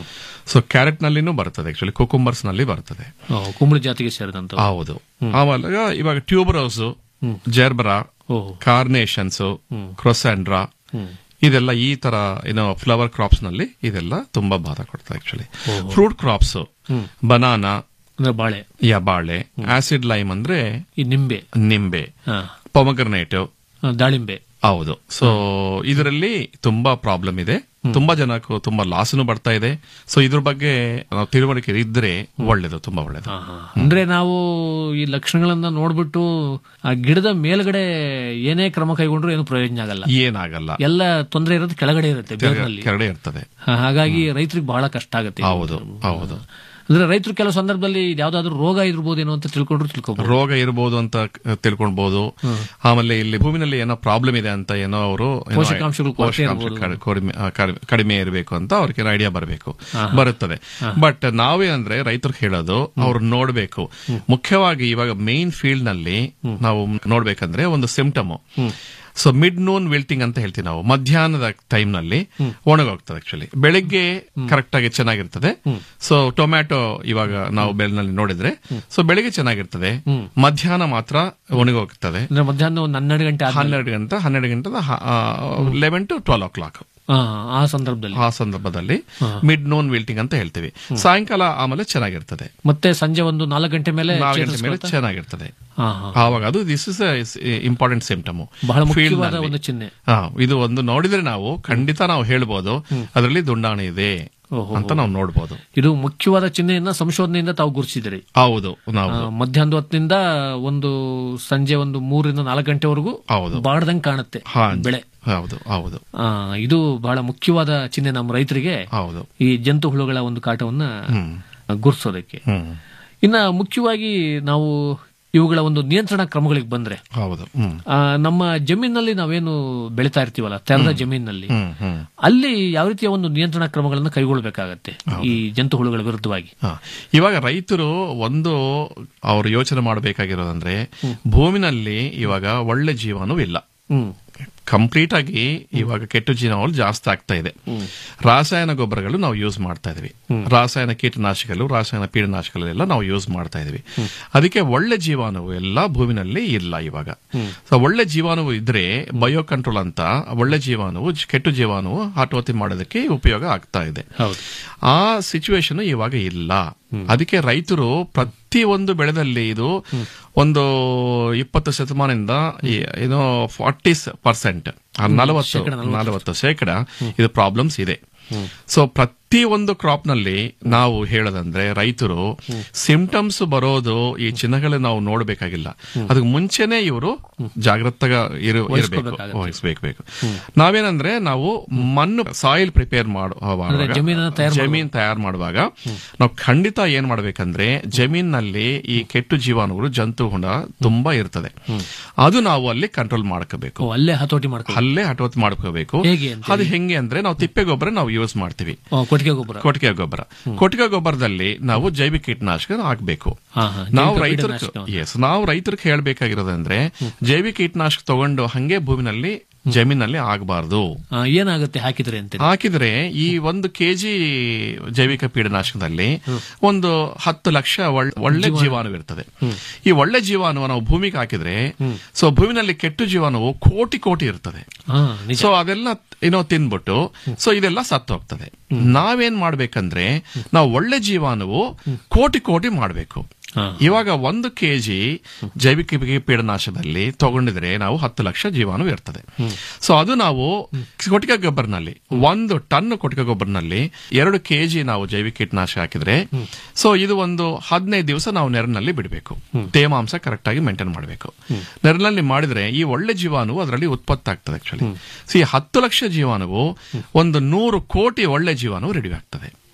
ಸೊ ಕ್ಯಾರೆಟ್ ನಲ್ಲಿನೂ ಬರ್ತದೆ ಆಕ್ಚುಲಿ ಕುಕುಂಬರ್ಸ್ ನಲ್ಲಿ ಬರ್ತದೆ ಆ, ಕುಂಬಳ ಜಾತಿಗೆ ಸೇರಿದಂತ ಹೌದು ಆಮೇಲೆ ಇವಾಗ ಟ್ಯೂಬರೋಸ್ ಜೆರ್ಬರಾ ಕಾರ್ನೇಷನ್ಸ್ ಕ್ರೊಸ್ಯಾಂಡ್ರಾ ಇದೆಲ್ಲ ಈ ತರ ಏನೋ ಫ್ಲವರ್ ಕ್ರಾಪ್ಸ್ ನಲ್ಲಿ ಇದೆಲ್ಲ ತುಂಬಾ ಬಾಧ ಕೊಡ್ತದೆ ಆಕ್ಚುಲಿ ಫ್ರೂಟ್ ಕ್ರಾಪ್ಸ್ ಬನಾನಾ ಅಂದ್ರೆ ಬಾಳೆ ಯಾ ಬಾಳೆ ಆಸಿಡ್ ಲೈಮ್ ಅಂದ್ರೆ ಈ ನಿಂಬೆ ನಿಂಬೆ ಹಾ. ಪೊಮಗ್ರನೇಟ್ ಆ, ದಾಳಿಂಬೆ ಹೌದು ಸೊ ಇದರಲ್ಲಿ ತುಂಬಾ ಪ್ರಾಬ್ಲಮ್ ಇದೆ ತುಂಬಾ ಜನಕ್ಕೂ ತುಂಬಾ ಲಾಸ್ನು ಬರ್ತಾ ಇದೆ ಸೊ ಇದ್ರ ಬಗ್ಗೆ ನಾವು ತಿಳುವಳಿಕೆ ಇದ್ರೆ ಒಳ್ಳೇದು ತುಂಬಾ ಒಳ್ಳೇದು ಅಂದ್ರೆ ನಾವು ಈ ಲಕ್ಷಣಗಳನ್ನ ನೋಡ್ಬಿಟ್ಟು ಆ ಗಿಡದ ಮೇಲ್ಗಡೆ ಏನೇ ಕ್ರಮ ಕೈಗೊಂಡ್ರು ಏನು ಪ್ರಯೋಜನ ಆಗಲ್ಲ ಏನಾಗಲ್ಲ ಎಲ್ಲ ತೊಂದರೆ ಇರೋದು ಕೆಳಗಡೆ ಇರುತ್ತೆ ಬೇರ್ನಲ್ಲಿ ಕೆಳಗಡೆ ಇರ್ತದೆ ಹಾ, ಹಾಗಾಗಿ ರೈತರಿಗೆ ಬಹಳ ಕಷ್ಟ ಆಗುತ್ತೆ ಹೌದು ಹೌದು ಅಂದ್ರೆ ರೈತರು ಕೆಲವು ಸಂದರ್ಭದಲ್ಲಿ ಯಾವ್ದಾದ್ರು ರೋಗ ಇರ್ಬೋದೇನೋ ಅಂತ ತಿಳ್ಕೊಂಡ್ರು ತಿಳ್ಕೊಬಹುದು ರೋಗ ಇರಬಹುದು ಅಂತ ಕ- ತಿಳ್ಕೊಳ್ಬಹುದು ಆಮೇಲೆ ಇಲ್ಲಿ ಭೂಮಿನಲ್ಲಿ ಏನೋ ಪ್ರಾಬ್ಲಮ್ ಇದೆ ಅಂತ ಏನೋ ಅವರು ಏನೋ ಪೋಷಕಾಂಶಗಳು ಕೊರತೆ ಪೋಷಕಾಂಶ ಇರ್ಬೋದು. ಕಡಿ- ಕಡಿಮೆ ಆ, ಕಡಿಮೆ- ಕಡಿಮೆ ಇರಬೇಕು ಅಂತ ಅವ್ರಿಗೆ ಐಡಿಯಾ ಬರಬೇಕು ಬರುತ್ತದೆ ಬಟ್ ನಾವೇನಂದ್ರೆ ರೈತರು ಹೇಳೋದು ಅವ್ರು ನೋಡ್ಬೇಕು ಮುಖ್ಯವಾಗಿ ಇವಾಗ ಮೇನ್ ಫೀಲ್ಡ್ ನಲ್ಲಿ ನಾವು ನೋಡ್ಬೇಕಂದ್ರೆ ಒಂದು symptom so mid noon wilting ಅಂತ ಹೇಳ್ತೀವಿ ನಾವು ಮಧ್ಯಾಹ್ನದ ಟೈಮ್ ನಲ್ಲಿ ಒಣಗೋಗ್ತದೆ ಆಕ್ಚುಲಿ ಬೆಳಿಗ್ಗೆ ಕರೆಕ್ಟ್ ಆಗಿ ಚೆನ್ನಾಗಿರ್ತದೆ ಸೊ ಟೊಮ್ಯಾಟೊ ಇವಾಗ ನಾವು ಬೆಳೆನಲ್ಲಿ ನೋಡಿದ್ರೆ ಸೊ ಬೆಳಿಗ್ಗೆ ಚೆನ್ನಾಗಿರ್ತದೆ ಮಧ್ಯಾಹ್ನ ಮಾತ್ರ ಒಣಗೋಗ್ತದೆ ಅಂದ್ರೆ ಮಧ್ಯಾಹ್ನ ಒಂದು ಹನ್ನೆರಡು ಗಂಟೆ ಆದ್ಮೇಲೆ- ಹನ್ನೆರಡು ಗಂಟೆ ಹನ್ನೆರಡು ಗಂಟೆ eleven to twelve o'clock ಆ, ಆ ಸಂದರ್ಭದಲ್ಲಿ ಆ ಸಂದರ್ಭದಲ್ಲಿ ಮಿಡ್ ನೋನ್ ವಿಲ್ಟಿಂಗ್ ಅಂತ ಹೇಳ್ತೀವಿ ಸಾಯಂಕಾಲ ಆಮೇಲೆ ಚೆನ್ನಾಗಿರ್ತದೆ ಮತ್ತೆ ಸಂಜೆ ಒಂದು ನಾಲ್ಕು ಗಂಟೆ ಮೇಲೆ ನಾಲ್ಕು ಗಂಟೆ ಮೇಲೆ ಚೇತರಿಸ್ಕೊಳ್ತಾ? ಚೆನ್ನಾಗಿರ್ತದೆ ಹಾ, ಹಾ. ಆವಾಗ ಅದು ದಿಸ್ ಇಸ್ ಇಂಪಾರ್ಟೆಂಟ್ ಸಿಂಪ್ಟಮ್ ಬಹಳ ಮುಖ್ಯವಾದ ಒಂದು ಚಿಹ್ನೆ ಇದು ಒಂದು ನೋಡಿದ್ರೆ ನಾವು ಖಂಡಿತ ನಾವು ಹೇಳ್ಬೋದು ಅದರಲ್ಲಿ ದುಂಡಾಣೆ ಇದೆ ಅಂತ ನಾವು ನೋಡ್ಬೋದು ಇದು ಮುಖ್ಯವಾದ ಚಿಹ್ನೆಯನ್ನ ಸಂಶೋಧನೆಯಿಂದ ತಾವು ಗುರುತಿಸಿದಿರಿ ಹೌದು ನಾವು ಆ, ಮಧ್ಯಾಹ್ನದ ಹೊತ್ತಿನಿಂದ ಒಂದು ಸಂಜೆ ಒಂದು ಮೂರರಿಂದ ನಾಲ್ಕು ಗಂಟೆವರೆಗೂ ಹೌದು ಬಾಡ್ದಂಗ್ ಕಾಣುತ್ತೆ ಹಾ, ಬೆಳೆ ಹೌದು ಹೌದು ಆ, ಇದು ಬಹಳ ಮುಖ್ಯವಾದ ಚಿಹ್ನೆ ನಮ್ಮ ರೈತರಿಗೆ ಹೌದು ಈ ಜಂತು ಹುಳುಗಳ ಒಂದು ಕಾಟವನ್ನ ಗುರುತಿಸೋದಕ್ಕೆ ಹ್ಮ್ ಇನ್ನ ಮುಖ್ಯವಾಗಿ ನಾವು ಇವುಗಳ ಒಂದು ನಿಯಂತ್ರಣ ಕ್ರಮಗಳಿಗೆ ಬಂದ್ರೆ ಹೌದು ಹ್ಮ್ ಆ, ನಮ್ಮ ಜಮೀನಲ್ಲಿ ನಾವೇನು ಬೆಳಿತಾ ಇರ್ತೀವಲ್ಲ ತೆರೆದ ಜಮೀನಿನಲ್ಲಿ ಹ್ಮ್ ಹ್ಮ್ ಅಲ್ಲಿ ಯಾವ ರೀತಿಯ ಒಂದು ನಿಯಂತ್ರಣ ಕ್ರಮಗಳನ್ನು ಕೈಗೊಳ್ಳಬೇಕಾಗತ್ತೆ ಈ ಜಂತು ಹುಳುಗಳ ವಿರುದ್ಧವಾಗಿ ಹ. ಇವಾಗ ರೈತರು ಒಂದು ಅವರು ಯೋಚನೆ ಮಾಡಬೇಕಾಗಿರೋದಂದ್ರೆ ಭೂಮಿನಲ್ಲಿ ಇವಾಗ ಒಳ್ಳೆ ಜೀವನೂ ಇಲ್ಲ ಹ್ಮ್ ಕಂಪ್ಲೀಟ್ ಆಗಿ ಇವಾಗ ಕೆಟ್ಟ ಜೀವನಗಳು ಜಾಸ್ತಿ ಆಗ್ತಾ ಇದೆ ರಾಸಾಯನ ಗೊಬ್ಬರಗಳು ನಾವು ಯೂಸ್ ಮಾಡ್ತಾ ಇದೀವಿ ರಾಸಾಯನ ಕೀಟನಾಶಕಗಳು ರಾಸಾಯನ ಪೀಡನಾಶಕಗಳೆಲ್ಲ ನಾವು ಯೂಸ್ ಮಾಡ್ತಾ ಇದೀವಿ ಅದಕ್ಕೆ ಒಳ್ಳೆ ಜೀವಾಣುವು ಎಲ್ಲ ಭೂಮಿನಲ್ಲಿ ಇಲ್ಲ ಇವಾಗ ಸೊ ಒಳ್ಳೆ ಜೀವಾಣುವು ಇದ್ರೆ ಬಯೋ ಕಂಟ್ರೋಲ್ ಅಂತ ಒಳ್ಳೆ ಜೀವಾಣುವು ಜ- ಕೆಟ್ಟ ಜೀವಾಣುವು ಹತೋಟಿ ಮಾಡೋದಕ್ಕೆ ಉಪಯೋಗ ಆಗ್ತಾ ಇದೆ ಆ ಸಿಚುವೇಶನ್ ಇವಾಗ ಇಲ್ಲ ಅದಕ್ಕೆ ರೈತರು ಪ್ರತಿ ಒಂದು ಬೆಳೆದಲ್ಲಿ ಇದು ಒಂದು ಇಪ್ಪತ್ತು ಶತಮಾನದಿಂದ ಈ- ಏನೋ ಫಾರ್ಟಿ ಪರ್ಸೆಂಟ್ ನಲವತ್ತು ಶೇಕಡ ನಲವತ್ತು. ನಲವತ್ತು ಶೇಕಡ ಇದು ಪ್ರಾಬ್ಲಮ್ಸ್ ಇದೆ ಸೊ ಪ್ರತಿ ಒಂದು ಕ್ರಾಪ್ ನಲ್ಲಿ ನಾವು ಹೇಳೋದಂದ್ರೆ ರೈತರು ಸಿಂಪ್ಟಮ್ಸ್ ಬರೋದು ಈ ಚಿಹ್ನೆಗಳು ನಾವು ನೋಡಬೇಕಾಗಿಲ್ಲ ಅದಕ್ಕೆ ಮುಂಚೆನೆ ಇವರು ಜಾಗ್ರತಗ ಇರು ಇರಬೇಕು ವಹಿಸ್ಕೋಬೇಕಾಗತ್ತೆ. ವಹಿಸ್ಬೇಕು ಬೇಕು ನಾವೇನಂದ್ರೆ ನಾವು ಮಣ್ಣು ಸಾಯಿಲ್ ಪ್ರಿಪೇರ್ ಅಂದ್ರೆ ಜಮೀನನ್ನ ತಯಾರ್ ಜಮೀನ್ ತಯಾರು ಮಾಡುವಾಗ ನಾವು ಖಂಡಿತ ಏನ್ ಮಾಡ್ಬೇಕಂದ್ರೆ ಜಮೀನಲ್ಲಿ ಈ ಕೆಟ್ಟು ಜೀವಾಣುಗಳು ಜಂತು ಹುಣ ತುಂಬಾ ಇರ್ತದೆ ಅದು ನಾವು ಅಲ್ಲಿ ಕಂಟ್ರೋಲ್ ಮಾಡ್ಕೋಬೇಕು ಓ, ಅಲ್ಲೇ ಹತೋಟಿ ಮಾಡ್ಕೊ ಅಲ್ಲೇ ಹಠೋತ್ ಮಾಡ್ಕೋಬೇಕು ಹೇಗೆ ಅಂತ ಅದು ಹೆಂಗೆ ಅಂದ್ರೆ ನಾವು ತಿಪ್ಪೆ ಗೊಬ್ಬರ ನಾವು ಯೂಸ್ ಮಾಡ್ತೀವಿ ಓ, ಕೊಟ್ಟಿಗೆ ಗೊಬ್ಬರ ಕೊಟ್ಟಿಗೆ ಗೊಬ್ಬರ ಕೊಟ್ಟಿಗೆ ಗೊಬ್ಬರದಲ್ಲಿ ನಾವು ಜೈವಿಕ ಕೀಟನಾಶಕ ಹಾಕ್ಬೇಕು ಹಾ, ಹಾ. ನಾವು ಜೈವಿಕ ರೈತರಿಗೆ ಕೀಟನಾಶಕ. ಎಸ್ ನಾವು ರೈತರಿಗೆ ಹೇಳ್ಬೇಕಾಗಿರೋದಂದ್ರೆ ಜೈವಿಕ ಕೀಟನಾಶಕ ತಗೊಂಡು ಹಂಗೆ ಭೂಮಿನಲ್ಲಿ ಜಮೀನಲ್ಲಿ ಆಗಬಾರ್ದು ಆ, ಏನಾಗುತ್ತೆ ಹಾಕಿದ್ರೆ ಅಂತ ಹಾಕಿದ್ರೆ ಈ ಒಂದು ಕೆಜಿ ಜೈವಿಕ ಪೀಡನಾಶಕದಲ್ಲಿ ಒಂದು ಹತ್ತು ಲಕ್ಷ ಒಳ್- ಒಳ್ಳೆ ಜೀವಾಣು ಇರ್ತದೆ ಈ ಒಳ್ಳೆ ಜೀವಾಣು ನಾವು ಭೂಮಿಗೆ ಹಾಕಿದ್ರೆ ಸೊ ಭೂಮಿನಲ್ಲಿ ಕೆಟ್ಟು ಜೀವಾಣುವು ಕೋಟಿ ಕೋಟಿ ಇರ್ತದೆ ಹಾ, ನಿಜ. ಸೊ ಅದೆಲ್ಲ ಏನೋ ತಿನ್ಬಿಟ್ಟು ಸೊ ಇದೆಲ್ಲ ಸತ್ತು ಹೋಗ್ತದೆ ನಾವೇನ್ ಮಾಡ್ಬೇಕಂದ್ರೆ ನಾವು ಒಳ್ಳೆ ಜೀವಾಣುವು ಕೋಟಿ ಕೋಟಿ ಮಾಡ್ಬೇಕು ಇವಾಗ ಒಂದು ಕೆಜಿ ಜೈವಿಕ ಪೀಡನಾಶದಲ್ಲಿ ತಗೊಂಡಿದ್ರೆ ನಾವು ಹತ್ತು ಲಕ್ಷ ಜೀವಾಣು ಇರ್ತದೆ ಸೊ ಅದು ನಾವು ಕೊಟ್ಟಿಗೆ ಗೊಬ್ಬರನಲ್ಲಿ ಒಂದು ಟನ್ ಕೊಟ್ಟಿಗೆ ಗೊಬ್ಬರನಲ್ಲಿ ಎರಡು ಕೆಜಿ ನಾವು ಜೈವಿಕ ಕೀಟನಾಶಕ ಹಾಕಿದ್ರೆ ಸೊ ಇದು ಒಂದು ಹದಿನೈದು ದಿವಸ ನಾವು ನೆರಳಿನಲ್ಲಿ ಬಿಡಬೇಕು ತೇವಾಂಶ ಕರೆಕ್ಟ್ ಆಗಿ ಮೇಂಟೈನ್ ಮಾಡಬೇಕು ನೆರಳಿನಲ್ಲಿ ಮಾಡಿದ್ರೆ ಈ ಒಳ್ಳೆ ಜೀವಾಣು ಅದರಲ್ಲಿ ಉತ್ಪತ್ತಿ ಆಗ್ತದೆ ಆಕ್ಚುಲಿ ಸಿ ಹತ್ತು ಲಕ್ಷ ಜೀವಾಣುವು ಒಂದು ನೂರು ಕೋಟಿ ಒಳ್ಳೆ ಜೀವಾಣು ರೆಡಿ ಆಗ್ತದೆ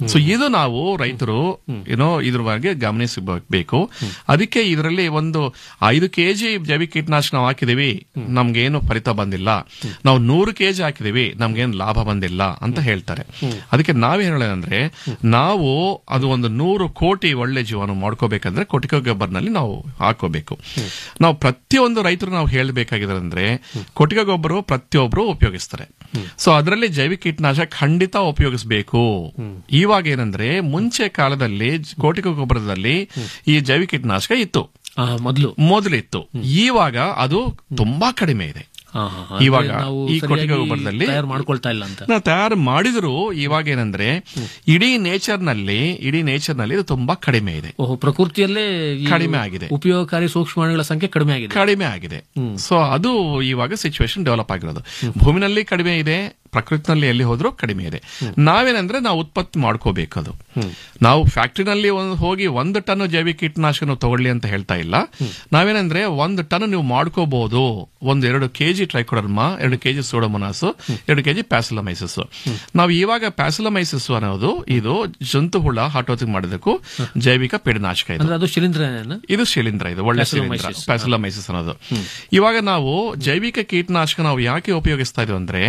ಸೊ ಇದು ನಾವು ರೈತರು ಏನೋ ಇದ್ರ ಬಗ್ಗೆ ಗಮನಿಸಬೇಕು ಅದಕ್ಕೆ ಇದರಲ್ಲಿ ಒಂದು ಐದು ಕೆಜಿ ಜೈವಿಕ ಕೀಟನಾಶಕ ನಾವು ಹಾಕಿದೀವಿ ನಮ್ಗೇನು ಫಲಿತ ಬಂದಿಲ್ಲ ನಾವು ನೂರು ಕೆಜಿ ಹಾಕಿದೀವಿ ನಮ್ಗೇನು ಲಾಭ ಬಂದಿಲ್ಲ ಅಂತ ಹೇಳ್ತಾರೆ ಅದಕ್ಕೆ ನಾವೇ ಹೇಳೋದಂದ್ರೆ ನಾವು ಅದು ಒಂದು ನೂರು ಕೋಟಿ ಒಳ್ಳೆ ಜೀವನ ಮಾಡ್ಕೋಬೇಕಂದ್ರೆ ಕೊಟ್ಟಿಗೆ ಗೊಬ್ಬರನಲ್ಲಿ ನಾವು ಹಾಕೋಬೇಕು ನಾವು ಪ್ರತಿಯೊಂದು ರೈತರು ನಾವು ಹೇಳಬೇಕಾಗಿದ್ರೆ ಕೊಟ್ಟಿಗೆ ಗೊಬ್ಬರ ಪ್ರತಿಯೊಬ್ಬರು ಉಪಯೋಗಿಸ್ತಾರೆ ಸೊ ಅದರಲ್ಲಿ ಜೈವಿಕ ಕೀಟನಾಶಕ ಖಂಡಿತ ಉಪಯೋಗಿಸಬೇಕು ಇವಾಗ ಏನಂದ್ರೆ ಮುಂಚೆ ಕಾಲದಲ್ಲಿ ಕೋಟಿಕ ಗೊಬ್ಬರದಲ್ಲಿ ಈ ಜೈವಿಕ ಕೀಟನಾಶಕ ಇತ್ತು ಮೊದಲು ಮೊದಲಿತ್ತು ಇವಾಗ ಅದು ತುಂಬಾ ಕಡಿಮೆ ಇದೆ ಇವಾಗ ನಾವು ಈ ಕೊಟ್ಟಿಗೆ ಸರಿಯಾಗಿ ಗೊಬ್ಬರದಲ್ಲಿ ತಯಾರು ಮಾಡ್ಕೊಳ್ತಾ ಇಲ್ಲ ಅಂತ ನಾವು ತಯಾರು ಮಾಡಿದ್ರು ಇವಾಗ ಏನಂದ್ರೆ ಇಡೀ ನೇಚರ್ ನಲ್ಲಿ ಇಡೀ ನೇಚರ್ ನಲ್ಲಿ ಇದು ತುಂಬಾ ಕಡಿಮೆ ಇದೆ ಓಹೋ ಪ್ರಕೃತಿಯಲ್ಲೇ ಈ ಕಡಿಮೆ ಆಗಿದೆ. ಉಪಯೋಗಕಾರಿ ಸೂಕ್ಷ್ಮಾಣುಗಳ ಸಂಖ್ಯೆ ಕಡಿಮೆ ಆಗಿದೆ ಕಡಿಮೆ ಆಗಿದೆ ಸೊ ಅದು ಇವಾಗ ಸಿಚುವೇಶನ್ ಡೆವಲಪ್ ಆಗಿರೋದು ಭೂಮಿನಲ್ಲಿ ಕಡಿಮೆ ಇದೆ ಪ್ರಕೃತಿನಲ್ಲಿ ಎಲ್ಲಿ ಹೋದ್ರೂ ಕಡಿಮೆ ಇದೆ ನಾವೇನಂದ್ರೆ ನಾವು ಉತ್ಪತ್ತಿ ಮಾಡ್ಕೋಬೇಕು ಅದು ನಾವು ಫ್ಯಾಕ್ಟ್ರಿನಲ್ಲಿ ಒಂದು ಹೋಗಿ ಒಂದು ಟನ್ ಜೈವಿಕ ಕೀಟನಾಶಕ ತಗೊಳ್ಳಿ ಅಂತ ಹೇಳ್ತಾ ಇಲ್ಲ ನಾವೇನಂದ್ರೆ ಒಂದು ಟನ್ ನೀವು ಮಾಡ್ಕೋಬಹುದು ಒಂದು ಎರಡು ಕೆಜಿ ಟ್ರೈಕೋಡರ್ಮಾ ಎರಡು ಕೆಜಿ ಸೋಡೋಮೊನಾಸ್ ಎರಡು ಕೆಜಿ ಪ್ಯಾಸಿಲಮೈಸಿಸ್ ನಾವು ಇವಾಗ ಪ್ಯಾಸಿಲಮೈಸಿಸ್ ಅನ್ನೋದು ಇದು ಜಂತು ಹುಳ ಹಟೋತಿಗೆ ಮಾಡೋದಕ್ಕೂ ಜೈವಿಕ ಪೀಡನಾಶಕ ಇದು ಅಂದ್ರೆ ಅದು ಶಿಲೀಂಧ್ರ ಇದು ಶಿಲೀಂಧ್ರ ಇದು ಒಳ್ಳೆ ಶಿಲೀಂಧ್ರ Bacillomyces. ಪ್ಯಾಸಿಲಮೈಸಿಸ್ ಅನ್ನೋದು ಇವಾಗ ನಾವು ಜೈವಿಕ ಕೀಟನಾಶಕ ನಾವು ಯಾಕೆ ಉಪಯೋಗಿಸ್ತಾ ಇದೀವಿ ಅಂದ್ರೆ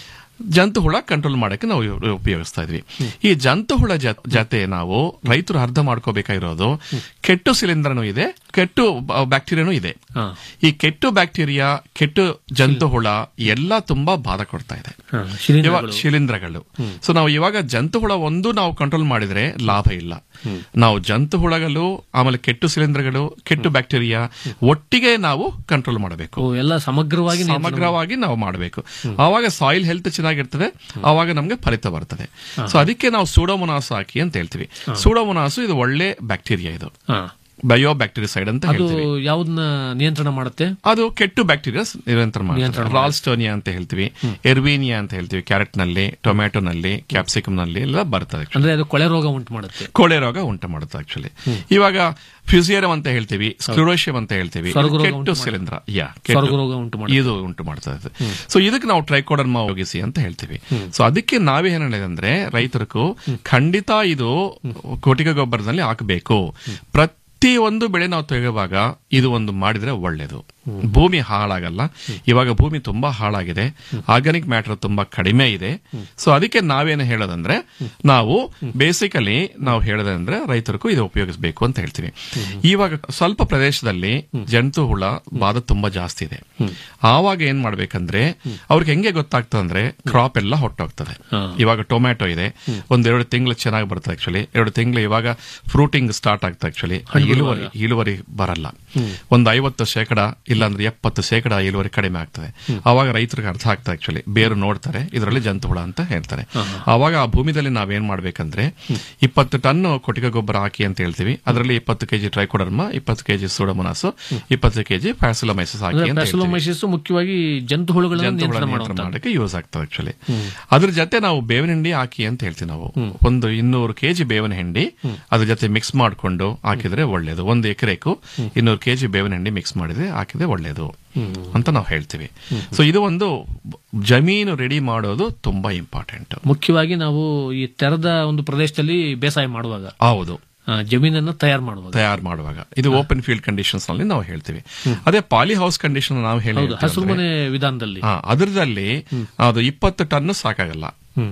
ಜಂತು ಹುಳ ಕಂಟ್ರೋಲ್ ಮಾಡಕ್ಕೆ ನಾವು ಉ- ಉಪಯೋಗಿಸ್ತಾ ಇದ್ವಿ ಈ ಜಂತು ಹುಳ ಜ- ಜತೆ ನಾವು ರೈತರು ಅರ್ಧ ಮಾಡ್ಕೋಬೇಕಾಗಿರೋದು ಕೆಟ್ಟು ಶಿಲೀಂಧ್ರನೂ ಇದೆ ಕೆಟ್ಟು ಬ್ಯಾಕ್ಟೀರಿಯಾನು ಇದೆ ಈ ಕೆಟ್ಟು ಬ್ಯಾಕ್ಟೀರಿಯಾ ಕೆಟ್ಟು ಜಂತು ಹುಳ ಎಲ್ಲ ತುಂಬಾ ಬಾಧ ಕೊಡ್ತಾ ಇದೆ ಶಿಲೀಂಧ್ರಗಳು. ಇವಾಗ ಶಿಲೀಂಧ್ರಗಳು ಸೊ ನಾವು ಇವಾಗ ಜಂತು ಹುಳ ಒಂದು ನಾವು ಕಂಟ್ರೋಲ್ ಮಾಡಿದ್ರೆ ಲಾಭ ಇಲ್ಲ ನಾವು ಜಂತು ಹುಳಗಳು ಆಮೇಲೆ ಕೆಟ್ಟು ಶಿಲೀಂಧ್ರಗಳು ಕೆಟ್ಟು ಬ್ಯಾಕ್ಟೀರಿಯಾ ಒಟ್ಟಿಗೆ ನಾವು ಕಂಟ್ರೋಲ್ ಮಾಡಬೇಕು ಓ, ಎಲ್ಲ ಸಮಗ್ರವಾಗಿ ನಿಯಂತ್ರಣ ಸಮಗ್ರವಾಗಿ ನಾವು ಮಾಡಬೇಕು ಆವಾಗ ಸಾಯಿಲ್ ಹೆಲ್ತ್ ಚೆನ್ನಾಗಿರ್ತದೆ ಆವಾಗ ನಮ್ಗೆ ಫಲಿತ ಬರ್ತದೆ ಸೊ ಅದಕ್ಕೆ ನಾವು ಸೂಡೋಮೊನಾಸ್ ಹಾಕಿ ಅಂತ ಹೇಳ್ತೀವಿ ಸೂಡೋಮೊನಾಸು ಇದು ಒಳ್ಳೆ ಬ್ಯಾಕ್ಟೀರಿಯಾ ಇದು ಬಯೋ ಬ್ಯಾಕ್ಟೀರಿಯಸೈಡ್ ಅಂತ ಅದು ಹೇಳ್ತೀವಿ ಯಾವ್ದನ್ನ ನಿಯಂತ್ರಣ ಮಾಡುತ್ತೆ ಅದು ಕೆಟ್ಟು ಬ್ಯಾಕ್ಟೀರಿಯಾ ನಿರಂತರ ನಿಯಂತ್ರಣ ಮಾಡ್ತಾರೆ ರಾಲ್ಸ್ಟೋನಿಯಾ ಅಂತ ಹೇಳ್ತೀವಿ ಎರ್ವೀನಿಯಾ ಅಂತ ಹೇಳ್ತೀವಿ ಕ್ಯಾರೆಟ್ ನಲ್ಲಿ ಟೊಮ್ಯಾಟೊನಲ್ಲಿ ಕ್ಯಾಪ್ಸಿಕಮ್ ನಲ್ಲಿ ಎಲ್ಲ ಬರ್ತದೆ ಅಂದ್ರೆ ಅದು ಕೊಳೆ ರೋಗ ಉಂಟು ಮಾಡುತ್ತೆ ಕೊಳೆ ರೋಗ ಉಂಟು ಮಾಡುತ್ತೆ ಆಕ್ಚುಲಿ ಇವಾಗ ಫ್ಯೂಸಿಯರಮ್ ಅಂತ ಹೇಳ್ತೀವಿ ಸ್ಕ್ಲೂರೋಶಿಯಂ ಅಂತ ಹೇಳ್ತೀವಿ ಇದು ಸ್ವರ್ಗರೋಗ ಕೆಟ್ಟು ಉಂಟು ಮಾಡುತ್ತೆ. ಶಿಲೀಂಧ್ರ ಯಾ ಸ್ವರ್ಗರೋಗ ಉಂಟು ಮಾಡುತ್ತೆ. ಇದು ಉಂಟು ಮಾಡ್ತಾ ಇದೆ ಸೊ ಇದಕ್ಕೆ ನಾವು ಟ್ರೈಕೋಡರ್ಮಾ ಹೋಗಿಸಿ ಅಂತ ಹೇಳ್ತೀವಿ ಸೊ ಅದಕ್ಕೆ ನಾವೇ ಏನ್ ಹೇಳಿದಂದ್ರೆ ರೈತರಿಗೂ ಖಂಡಿತ ಇದು ಕೊಟ್ಟಿಗೆ ಗೊಬ್ಬರದಲ್ಲಿ ಹಾಕಬೇಕು ಪ್ರತಿ ಒಂದು ಬೆಳೆ ನಾವು ತೆಗೆಯುವಾಗ ಇದು ಒಂದು ಮಾಡಿದ್ರೆ ಒಳ್ಳೇದು ಭೂಮಿ ಹಾಳಾಗಲ್ಲ ಇವಾಗ ಭೂಮಿ ತುಂಬಾ ಹಾಳಾಗಿದೆ ಆರ್ಗಾನಿಕ್ ಮ್ಯಾಟರ್ ತುಂಬಾ ಕಡಿಮೆ ಇದೆ ಸೊ ಅದಕ್ಕೆ ನಾವೇನು ಹೇಳೋದಂದ್ರೆ ನಾವು ಬೇಸಿಕಲಿ ನಾವು ಹೇಳೋದಂದ್ರೆ ರೈತರಿಗೂ ಇದು ಉಪಯೋಗಿಸಬೇಕು ಅಂತ ಹೇಳ್ತೀವಿ ಇವಾಗ ಸ್ವಲ್ಪ ಪ್ರದೇಶದಲ್ಲಿ ಜಂತು ಹುಳ ಬಾಧ ತುಂಬಾ ಜಾಸ್ತಿ ಇದೆ ಆವಾಗ ಏನ್ ಮಾಡ್ಬೇಕಂದ್ರೆ ಅವ್ರಿಗೆ ಹೆಂಗೆ ಗೊತ್ತಾಗ್ತದೆ ಅಂದ್ರೆ ಕ್ರಾಪ್ ಎಲ್ಲ ಹೊಟ್ಟೋಗ್ತದೆ ಇವಾಗ ಟೊಮ್ಯಾಟೊ ಇದೆ ಒಂದೆರಡು ತಿಂಗಳು ಚೆನ್ನಾಗಿ ಬರ್ತದೆ ಆಕ್ಚುಲಿ ಎರಡು ತಿಂಗಳು ಇವಾಗ ಫ್ರೂಟಿಂಗ್ ಸ್ಟಾರ್ಟ್ ಆಗ್ತದೆ ಆಕ್ಚುಲಿ ಇಳುವರಿ ಇಳುವರಿ ಬರಲ್ಲ ಒಂದು ಐವತ್ತು ಶೇಕಡ ಇಲ್ಲಾಂದ್ರೆ ಎಪ್ಪತ್ತು ಶೇಕಡ ಇಳುವರಿ ಕಡಿಮೆ ಆಗ್ತದೆ ಅವಾಗ ರೈತರಿಗೆ ಅರ್ಥ ಆಗ್ತದೆ ಆಕ್ಚುಲಿ ಬೇರು ನೋಡ್ತಾರೆ ಇದರಲ್ಲಿ ಜಂತು ಹುಳ ಅಂತ ಹೇಳ್ತಾರೆ ಅವಾಗ ಆ ಭೂಮಿದಲ್ಲಿ ನಾವೇನ್ ಮಾಡ್ಬೇಕಂದ್ರೆ ಇಪ್ಪತ್ತು ಟನ್ ಕೊಟ್ಟಿಗೆ ಗೊಬ್ಬರ ಹಾಕಿ ಅಂತ ಹೇಳ್ತೀವಿ ಅದರಲ್ಲಿ ಇಪ್ಪತ್ತು ಕೆಜಿ ಟ್ರೈಕೋಡರ್ಮ ಇಪ್ಪತ್ತು ಕೆಜಿ ಸೂಡೋಮೊನಾಸ್ ಇಪ್ಪತ್ತು ಕೆಜಿ ಪ್ಯಾಸಿಲಮೈಸಿಸ್ ಹಾಕಿ ಅಂತ ಹೇಳ್ತೀವಿ. ಪ್ಯಾಸಲೋಮೈಸಿಸ್ ಮುಖ್ಯವಾಗಿ ಜಂತು ಹುಳುಗಳನ್ನು ಜಂತುಹುಳ ನಿಯಂತ್ರಣ ನಿಯಂತ್ರಣ ಮಾಡುವಂತ ಮಾಡಕ್ಕೆ ಯೂಸ್ ಆಗ್ತದೆ ಆಕ್ಚುಲಿ ಅದ್ರ ಜೊತೆ ನಾವು ಬೇವಿನ ಹಿಂಡಿ ಹಾಕಿ ಅಂತ ಹೇಳ್ತೀವಿ ನಾವು ಒಂದು ಇನ್ನೂರು ಕೆಜಿ ಬೇವಿನ ಹಿಂಡಿ ಅದ್ರ ಜೊತೆ ಮಿಕ್ಸ್ ಮಾಡ್ಕೊಂಡು ಹಾಕಿದ್ರೆ ಒಳ್ಳೇದು ಒಂದು ಎಕರೆಗೂ ಇನ್ನೂರು ಕೆಜಿ ಬೇವಿನ ಹಿಂಡಿ ಮಿಕ್ಸ್ ಮಾಡಿದ್ರೆ ಹಾಕಿದ್ರೆ ಒಳ್ಳೇದು ಅಂತ ನಾವು ಹೇಳ್ತೀವಿ ಸೊ ಇದು ಒಂದು ಜಮೀನು ರೆಡಿ ಮಾಡೋದು ತುಂಬಾ ಇಂಪಾರ್ಟೆಂಟ್ ಮುಖ್ಯವಾಗಿ ನಾವು ಈ ತೆರೆದ ಒಂದು ಪ್ರದೇಶದಲ್ಲಿ ಬೇಸಾಯ ಮಾಡುವಾಗ ಹೌದು ಆ, ಜಮೀನನ್ನು ತಯಾರು ಮಾಡುವಾಗ ತಯಾರು ಮಾಡುವಾಗ ಇದು ಓಪನ್ ಫೀಲ್ಡ್ ಕಂಡೀಷನ್ಸ್ ನಲ್ಲಿ ನಾವು ಹೇಳ್ತೀವಿ ಅದೇ ಪಾಲಿ ಹೌಸ್ ಕಂಡೀಷನ್ ನಾವು ಹೇಳಿ ಹೌದು ಹಸಿರು ಮನೆ ವಿಧಾನದಲ್ಲಿ ಅದರದಲ್ಲಿ ಅದು ಇಪ್ಪತ್ತು ಟನ್ ಸಾಕಾಗಲ್ಲ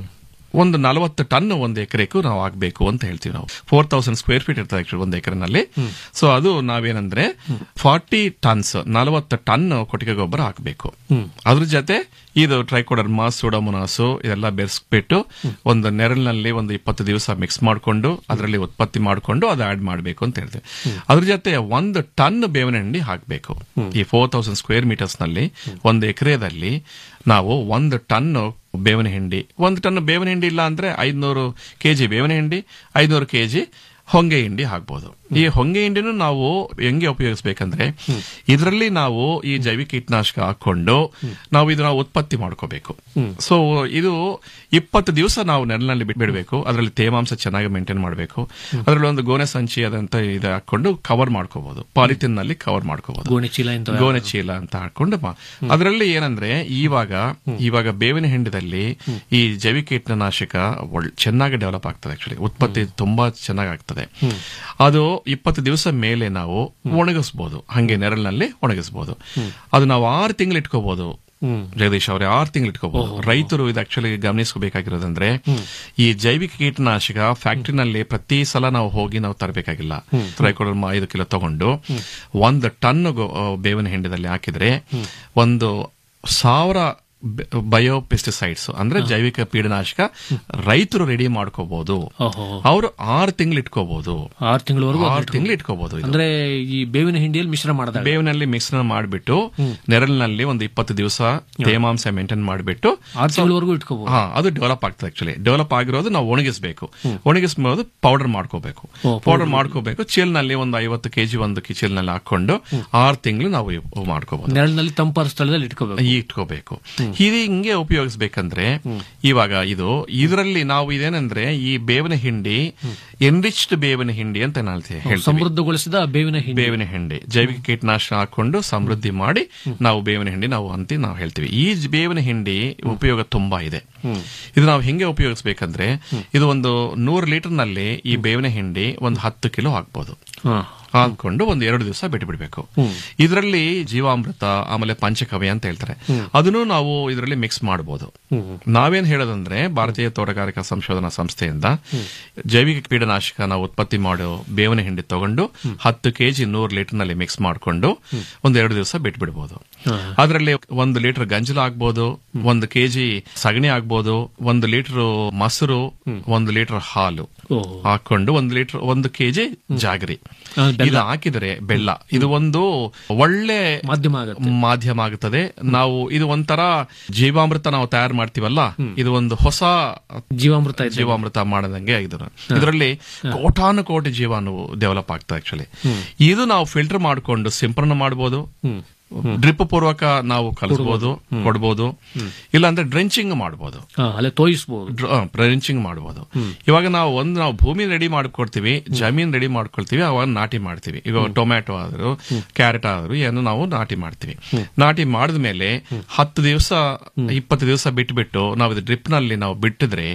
ಒಂದು ನಲವತ್ತು ಟನ್ ಒಂದು ಎಕರೆಗೂ ನಾವು ಹಾಕ್ಬೇಕು ಅಂತ ಹೇಳ್ತೀವಿ ನಾವು ಫೋರ್ ತೌಸಂಡ್ ಸ್ಕ್ವೇರ್ ಫೀಟ್ ಇರ್ತದೆ ಆಕ್ಚುಲಿ ಒಂದು ಎಕರೆನಲ್ಲಿ ಸೊ ಅದು ನಾವೇನಂದ್ರೆ ಫಾರ್ಟಿ ಟನ್ಸ್ ನಲವತ್ತು ಟನ್ ಕೊಟ್ಟಿಗೆ ಗೊಬ್ಬರ ಹಾಕಬೇಕು ಅದ್ರ ಜೊತೆ ಇದು ಟ್ರೈಕೋಡರ್ಮಾ ಸೂಡೋಮೊನಾಸು ಇದೆಲ್ಲ ಬೆರೆಸ್ಬಿಟ್ಟು ಒಂದು ನೆರಳಿನಲ್ಲಿ ಒಂದು ಇಪ್ಪತ್ತು ದಿವಸ ಮಿಕ್ಸ್ ಮಾಡಿಕೊಂಡು ಅದರಲ್ಲಿ ಉತ್ಪತ್ತಿ ಮಾಡಿಕೊಂಡು ಅದು ಆಡ್ ಮಾಡಬೇಕು ಅಂತ ಹೇಳ್ತೀವಿ ಅದ್ರ ಜೊತೆ ಒಂದು ಟನ್ ಬೇವಿನ ಹಿಂಡಿ ಹಾಕಬೇಕು ಈ ಫೋರ್ ತೌಸಂಡ್ ಸ್ಕ್ವೇರ್ ಮೀಟರ್ಸ್ ನಲ್ಲಿ ಒಂದು ಎಕರೆದಲ್ಲಿ ನಾವು ಒಂದು ಟನ್ ಬೇವಿನ ಹಿಂಡಿ ಒಂದು ಟನ್ ಬೇವಿನ ಹಿಂಡಿ ಇಲ್ಲ ಅಂದ್ರೆ ಐದ್ನೂರು ಕೆಜಿ ಬೇವಿನ ಹಿಂಡಿ ಐದ್ನೂರು ಕೆಜಿ ಹೊಂಗೆ ಹಿಂಡಿ ಹಾಕ್ಬೋದು ಈ ಹೊಂಗೆ ಹಿಂಡಿನೂ ನಾವು ಹೆಂಗೆ ಉಪಯೋಗಿಸ್ಬೇಕಂದ್ರೆ ಇದರಲ್ಲಿ ನಾವು ಈ ಜೈವಿಕ ಕೀಟನಾಶಕ ಹಾಕೊಂಡು ನಾವು ಇದನ್ನ ಉತ್ಪತ್ತಿ ಮಾಡ್ಕೋಬೇಕು ಸೊ ಇದು ಇಪ್ಪತ್ತು ದಿವಸ ನಾವು ನೆರಳಿನಲ್ಲಿ ಬಿಟ್ ಬಿಡಬೇಕು ಅದರಲ್ಲಿ ತೇವಾಂಶ ಚೆನ್ನಾಗಿ ಮೇಂಟೈನ್ ಮಾಡಬೇಕು ಅದರಲ್ಲಿ ಒಂದು ಗೋನೆ ಸಂಚಿ ಅದಂತ ಇದು ಹಾಕೊಂಡು ಕವರ್ ಮಾಡ್ಕೋಬಹುದು ಪಾಲಿಥಿನ್ ನಲ್ಲಿ ಕವರ್ ಮಾಡ್ಕೋಬಹುದು ಗೋಣಿ ಚೀಲ ಇಂಥವು ಗೋನೆ ಚೀಲ ಅಂತ ಹಾಕೊಂಡು ಮಾ- ಅದರಲ್ಲಿ ಏನಂದ್ರೆ ಇವಾಗ ಇವಾಗ ಬೇವಿನ ಹಿಂಡದಲ್ಲಿ ಈ ಜೈವಿಕ ಕೀಟನಾಶಕ ಒಳ್- ಚೆನ್ನಾಗಿ ಡೆವಲಪ್ ಆಗ್ತದೆ ಆಕ್ಚುಲಿ ಉತ್ಪತ್ತಿ ತುಂಬಾ ಚೆನ್ನಾಗಿ ಆಗ್ತದೆ ಅದು ಇಪ್ಪತ್ತು ದಿವಸ ಮೇಲೆ ನಾವು ಒಣಗಿಸ್ಬೋದು ಹಂಗೆ ನೆರಳಿನಲ್ಲಿ ಒಣಗಿಸ್ಬೋದು ಅದು ನಾವು ಆರು ತಿಂಗಳು ಇಟ್ಕೋಬಹುದು ಜಗದೀಶ್ ಅವ್ರೆ ಆರು ತಿಂಗಳು ಇಟ್ಕೋಬಹುದು ರೈತರು ಇದು ಆಕ್ಚುಲಿ ಗಮನಿಸಬೇಕಾಗಿರೋದಂದ್ರೆ ಈ ಜೈವಿಕ ಕೀಟನಾಶಕ ಫ್ಯಾಕ್ಟ್ರಿನಲ್ಲಿ ಪ್ರತಿ ಸಲ ನಾವು ಹೋಗಿ ನಾವು ತರಬೇಕಾಗಿಲ್ಲ ಟ್ರೈಕೋಡರ್ಮ ಐದು ಕಿಲೋ ತಗೊಂಡು ಒಂದು ಟನ್ ಗೊ- ಆ, ಬೇವಿನ ಹಿಂಡದಲ್ಲಿ ಹಾಕಿದ್ರೆ ಒಂದು ಸಾವಿರ ಬಯೋ ಪೆಸ್ಟಿಸೈಡ್ಸ್ ಅಂದ್ರೆ ಜೈವಿಕ ಪೀಡನಾಶಕ ರೈತರು ರೆಡಿ ಮಾಡ್ಕೋಬಹುದು ಅವರು ಆರು ತಿಂಗಳು ಇಟ್ಕೋಬಹುದು ಆರು ತಿಂಗಳವರೆಗೂ ಆರು ತಿಂಗಳು ಇಟ್ಕೋಬಹುದು ಇದು. ಅಂದ್ರೆ ಈ ಬೇವಿನ ಹಿಂಡಿಯಲ್ಲಿ ಮಿಶ್ರ ಮಾಡಿದಾಗ ಬೇವಿನಲ್ಲಿ ಮಿಶ್ರಣ ಮಾಡಿಬಿಟ್ಟು ನೆರಳಿನಲ್ಲಿ ಒಂದು ಇಪ್ಪತ್ತು ದಿವಸ ತೇಮಾಂಶ ಮೇಂಟೈನ್ ಮಾಡಿಬಿಟ್ಟು ಆರು ತಿಂಗಳವರೆಗೂ ಇಟ್ಕೋಬಹುದು ಹಾ ಅದು ಡೆವಲಪ್ ಆಗ್ತದೆ ಆಕ್ಚುಲಿ ಡೆವಲಪ್ ಆಗಿರೋದು ನಾವು ಒಣಗಿಸ್ಬೇಕು ಒಣಗಿಸ್ಬೋದು ಪೌಡರ್ ಮಾಡ್ಕೋಬೇಕು ಪೌಡರ್ ಮಾಡ್ಕೋಬೇಕು ಚೀಲ್ನಲ್ಲಿ ಒಂದು ಐವತ್ತು ಕೆಜಿ ಒಂದು ಚೀಲ್ನಲ್ಲಿ ಹಾಕೊಂಡು ಆರು ತಿಂಗಳು ನಾವು ಇವ್- ಮಾಡ್ಕೋಬಹುದು ನೆರಳಿನಲ್ಲಿ ತಂಪಾದ ಸ್ಥಳದಲ್ಲಿ ಇಟ್ಕೋಬೇಕು ಇಟ್ಕೋಬೇಕು ಇದು ಹಿಂಗೆ ಉಪಯೋಗಿಸ್ಬೇಕಂದ್ರೆ ಇವಾಗ ಇದು ಇದರಲ್ಲಿ ನಾವು ಇದೇನಂದ್ರೆ ಈ ಬೇವಿನ ಹಿಂಡಿ ಎನ್ರಿಚ್ಡ್ ಬೇವಿನ ಹಿಂಡಿ ಅಂತ ನಾನು ಹೇಳ್ತೀವಿ ಸಮೃದ್ಧಗೊಳಿಸಿದ ಬೇವಿನ ಹಿಂಡಿ ಬೇವಿನ ಹಿಂಡಿ ಜೈವಿಕ ಕೀಟನಾಶಕ ಹಾಕೊಂಡು ಸಮೃದ್ಧಿ ಮಾಡಿ ನಾವು ಬೇವಿನ ಹಿಂಡಿ ನಾವು ಅಂತ ನಾವು ಹೇಳ್ತೀವಿ ಈ ಜ್- ಬೇವಿನ ಹಿಂಡಿ ಉಪಯೋಗ ತುಂಬಾ ಇದೆ ಇದು ನಾವು ಹೆಂಗೆ ಉಪಯೋಗಿಸ್ಬೇಕಂದ್ರೆ ಇದು ಒಂದು ನೂರು ಲೀಟರ್ ನಲ್ಲಿ ಈ ಬೇವಿನ ಹಿಂಡಿ ಒಂದು ಹತ್ತು ಕಿಲೋ ಹಾಕ್ಬೋದು ಹಾಕೊಂಡು ಒಂದು ಎರಡು ದಿವಸ ಬಿಟ್ಟು ಬಿಡಬೇಕು ಇದರಲ್ಲಿ ಜೀವಾಮೃತ ಆಮೇಲೆ ಪಂಚಕವ್ಯ ಅಂತ ಹೇಳ್ತಾರೆ ಅದನ್ನು ನಾವು ಇದರಲ್ಲಿ ಮಿಕ್ಸ್ ಮಾಡಬಹುದು ನಾವೇನ್ ಹೇಳೋದಂದ್ರೆ ಭಾರತೀಯ ತೋಟಗಾರಿಕಾ ಸಂಶೋಧನಾ ಸಂಸ್ಥೆಯಿಂದ ಜೈವಿಕ ಕೀಟನಾಶಕ ನಾವು ಉತ್ಪತ್ತಿ ಮಾಡೋ ಬೇವಿನ ಹಿಂಡಿ ತಗೊಂಡು ಹತ್ತು ಕೆಜಿ ನೂರು ಲೀಟರ್ ನಲ್ಲಿ ಮಿಕ್ಸ್ ಮಾಡಿಕೊಂಡು ಒಂದ್ ಎರಡು ದಿವಸ ಬಿಟ್ಟು ಬಿಡಬಹುದು ಅದರಲ್ಲಿ ಒಂದು ಲೀಟರ್ ಗಂಜಲ ಆಗ್ಬೋದು ಒಂದು ಕೆಜಿ ಸಗಣಿ ಆಗ್ಬೋದು ಒಂದು ಲೀಟರ್ ಮೊಸರು ಒಂದು ಲೀಟರ್ ಹಾಲು ಹಾಕೊಂಡು ಒಂದು ಲೀಟರ್ ಒಂದು ಕೆಜಿ ಜಾಗರಿ ಇದು ಹಾಕಿದರೆ ಬೆಲ್ಲ ಇದು ಒಂದು ಒಳ್ಳೆ ಮಾಧ್ಯಮ ಮಾಧ್ಯಮ ಆಗುತ್ತದೆ ನಾವು ಇದು ಒಂಥರ ಜೀವಾಮೃತ ನಾವು ತಯಾರು ಮಾಡ್ತೀವಲ್ಲ ಇದು ಒಂದು ಹೊಸ ಜೀವಾಮೃತ ಜೀವಾಮೃತ ಮಾಡದಂಗೆ ಇದು ಇದರಲ್ಲಿ ಕೋಟಾನು ಕೋಟಿ ಜೀವಾಣು ಡೆವಲಪ್ ಆಗ್ತದೆ ಆಕ್ಚುಲಿ ಇದು ನಾವು ಫಿಲ್ಟರ್ ಮಾಡಿಕೊಂಡು ಸಿಂಪರಣೆ ಮಾಡಬಹುದು ಡ್ರಿಪ್ ಪೂರ್ವಕ ನಾವು ಕಲಿಸಬಹುದು ಕೊಡ್ಬೋದು ಇಲ್ಲ ಅಂದ್ರೆ ಡ್ರೆಂಚಿಂಗ್ ಮಾಡಬಹುದು ಅಲ್ಲೇ ತೋಯಿಸಬಹುದು ಡ್ರೆಂಚಿಂಗ್ ಮಾಡಬಹುದು ಇವಾಗ ನಾವು ಒಂದು ನಾವು ಭೂಮಿ ರೆಡಿ ಮಾಡ್ಕೊಡ್ತೀವಿ ಜಮೀನ್ ರೆಡಿ ಮಾಡ್ಕೊಳ್ತೀವಿ ಅವಾಗ ನಾಟಿ ಮಾಡ್ತೀವಿ ಈಗ ಟೊಮ್ಯಾಟೊ ಆದ್ರು ಕ್ಯಾರೆಟ್ ಆದ್ರು ಏನು ನಾವು ನಾಟಿ ಮಾಡ್ತೀವಿ ನಾಟಿ ಮಾಡಿದ ಮೇಲೆ ಹತ್ತು ದಿವಸ ಇಪ್ಪತ್ತು ದಿವಸ ಬಿಟ್ಬಿಟ್ಟು ನಾವು ಇದು ಡ್ರಿಪ್ ನಲ್ಲಿ ನಾವು ಬಿಟ್ಟಿದ್ರೆ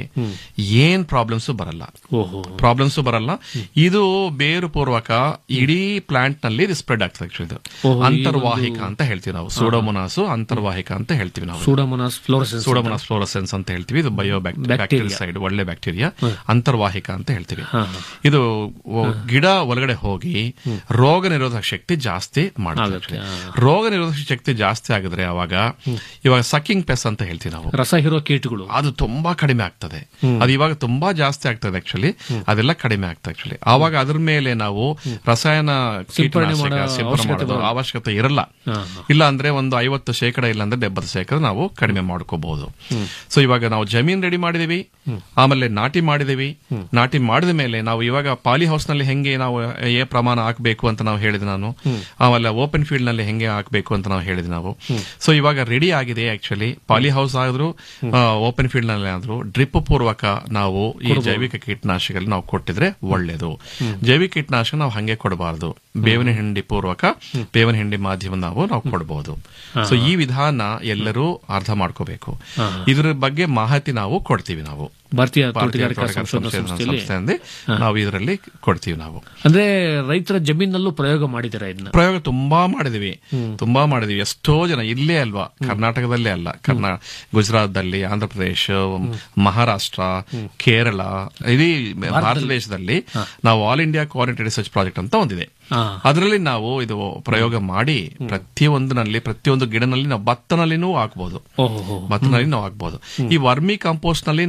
ಏನ್ ಪ್ರಾಬ್ಲಮ್ಸ್ ಬರಲ್ಲ ಪ್ರಾಬ್ಲಮ್ಸ್ ಬರಲ್ಲ ಇದು ಬೇರು ಪೂರ್ವಕ ಇಡೀ ಪ್ಲಾಂಟ್ ನಲ್ಲಿ ಇದು ಸ್ಪ್ರೆಡ್ ಆಗ್ತದೆ actually ಇದು ಓಹೋ, ಈ ಅಂತರ್ವಾಹಿಕ ಒಂದು- ಅಂತ ಹೇಳ್ತೀವಿ ನಾವು ಸೂಡೋಮೊನಾಸು ಅಂತರ್ವಾಹಿಕ ಅಂತ ಹೇಳ್ತೀವಿ ನಾವು ಸೂಡೋಮೊನಾಸ್ ಫ್ಲೋರಸೆನ್ಸ್ ಸೂಡೋಮೊನಾಸ್ ಫ್ಲೋರಸೆನ್ಸ್ ಅಂತ ಹೇಳ್ತೀವಿ ಇದು ಬಯೋ Bacteria. ಬ್ಯಾಕ್ಟೀರಿಯಾ ಒಳ್ಳೆ ಬ್ಯಾಕ್ಟೀರಿಯಾ ಅಂತರ್ವಾಹಿಕ ಅಂತ ಹೇಳ್ತೀವಿ ಇದು ಒ- ಗಿಡ ಒಳಗಡೆ ಹೋಗಿ ರೋಗ ನಿರೋಧಕ ಶಕ್ತಿ ಜಾಸ್ತಿ ಮಾಡುತ್ತೆ ರೋಗ ನಿರೋಧಕ ಶಕ್ತಿ ಜಾಸ್ತಿ ಆಗಿದ್ರೆ ಅವಾಗ ಇವಾಗ ಸಕ್ಕಿಂಗ್ ಪೆಸ್ ಅಂತ ಹೇಳ್ತೀವಿ ನಾವು ರಸ ಹೀರೋ ಕೀಟಗಳು ಅದು ತುಂಬಾ ಕಡಿಮೆ ಆಗ್ತದೆ ಅದು ಇವಾಗ ತುಂಬಾ ಜಾಸ್ತಿ ಆಗ್ತದೆ ಆಕ್ಚುಲಿ ಅದೆಲ್ಲ ಕಡಿಮೆ ಆಗ್ತದೆ ಆಕ್ಚುಲಿ ಆವಾಗ ಅದ್ರ ಮೇಲೆ ನಾವು ರಸಾಯನ ಸಿಂಪರಣೆ ಕೀಟನಾಶಕ ಮಾಡೋ ಸಿಂಪರಣೆ ಅವಶ್ಯಕತೆ ಮಾಡೋದು ಬರಲ್ಲ. ಅವಶ್ಯಕತೆ ಇರಲ್ಲ ಇಲ್ಲ ಅಂದ್ರೆ ಒಂದು ಐವತ್ತು ಶೇಕಡ ಇಲ್ಲ ಅಂದ್ರೆ ಡెబ్బತ್ತು ಶೇಕಡ ನಾವು ಕಡಿಮೆ ಮಾಡ್ಕೋಬಹುದು ಸೊ ಇವಾಗ ನಾವು ಜಮೀನ್ ರೆಡಿ ಮಾಡಿದೀವಿ ಆಮೇಲೆ ನಾಟಿ ಮಾಡಿದೀವಿ ನಾಟಿ ಮಾಡಿದ ಮೇಲೆ ನಾವು ಇವಾಗ ಪಾಲಿ ಹೌಸ್ ನಲ್ಲಿ ಹೆಂಗೆ ನಾವು ಏ ಪ್ರಮಾಣ ಹಾಕಬೇಕು ಅಂತ ನಾವು ಹೇಳಿದೆ ನಾನು ಆಮೇಲೆ ಓಪನ್ ಫೀಲ್ಡ್ ನಲ್ಲಿ ಹೆಂಗೆ ಹಾಕಬೇಕು ಅಂತ ನಾವು ಹೇಳಿದ್ವಿ ನಾವು ಸೊ ಇವಾಗ ರೆಡಿ ಆಗಿದೆ ಆಕ್ಚುಲಿ ಪಾಲಿ ಹೌಸ್ ಆದ್ರೂ ಓಪನ್ ಫೀಲ್ಡ್ ನಲ್ಲಿ ಆದ್ರೂ ಡ್ರಿಪ್ ಪೂರ್ವಕ ನಾವು ಈ ಕೊಡ್ಬೋದು. ಜೈವಿಕ ಕೀಟನಾಶಕ ನಾವು ಕೊಟ್ಟಿದ್ರೆ ಒಳ್ಳೇದು ಜೈವಿಕ ಕೀಟನಾಶಕ ನಾವು ಹಂಗೆ ಕೊಡಬಾರದು ಬೇವಿನ ಹಿಂಡಿ ಪೂರ್ವಕ ಬೇವಿನ ಹಿಂಡಿ ಮಾಧ್ಯಮ ನಾವು ನಾವು ಕೊಡಬಹುದು ಸೊ ಈ ವಿಧಾನ ಎಲ್ಲರೂ ಅರ್ಥ ಮಾಡ್ಕೋಬೇಕು ಇದ್ರ ಬಗ್ಗೆ ಮಾಹಿತಿ ನಾವು ಕೊಡ್ತೀವಿ ನಾವು ಭಾರತೀಯ ಭಾರತೀಯ ತೋಟಗಾರಿಕಾ ತೋಟಗಾರಿಕಾ ಸಂಶೋಧನಾ ಸಂಸ್ಥೆಯಲ್ಲಿ ಸಂಸ್ಥೆಯಲ್ಲಿ ನಾವು ಇದರಲ್ಲಿ ಕೊಡ್ತೀವಿ ನಾವು ಅಂದ್ರೆ ರೈತರ ಜಮೀನಲ್ಲೂ ಪ್ರಯೋಗ ಮಾಡಿದ್ದಾರೆ ಇದನ್ನ ಪ್ರಯೋಗ ತುಂಬಾ ಮಾಡಿದೀವಿ ತುಂಬಾ ಮಾಡಿದೀವಿ ಎಷ್ಟೋ ಜನ ಇಲ್ಲೇ ಅಲ್ವಾ ಕರ್ನಾಟಕದಲ್ಲೇ ಅಲ್ಲ ಕರ್ನಾ ಗುಜರಾತ್ದಲ್ಲಿ ಆಂಧ್ರ ಪ್ರದೇಶ ಮಹಾರಾಷ್ಟ್ರ ಕೇರಳ ಇಡೀ ಭಾರತ ದೇಶದಲ್ಲಿ ನಾವು all India coordinated research project ಅಂತ ಒಂದಿದೆ ಅದರಲ್ಲಿ ನಾವು ಇದು ಪ್ರಯೋಗ ಮಾಡಿ ಪ್ರತಿಯೊಂದಿನಲ್ಲಿ ಪ್ರತಿಯೊಂದು ಗಿಡನಲ್ಲಿ ನಾವು ಭತ್ತನಲ್ಲಿನೂ ಹಾಕ್ಬೋದು ಭತ್ತನಲ್ಲಿ ನಾವು ಹಾಕ್ಬೋದು ಈ ವರ್ಮಿ ಕಂಪೋಸ್ಟ್ ನಲ್ಲಿ ನಾವು ಇದು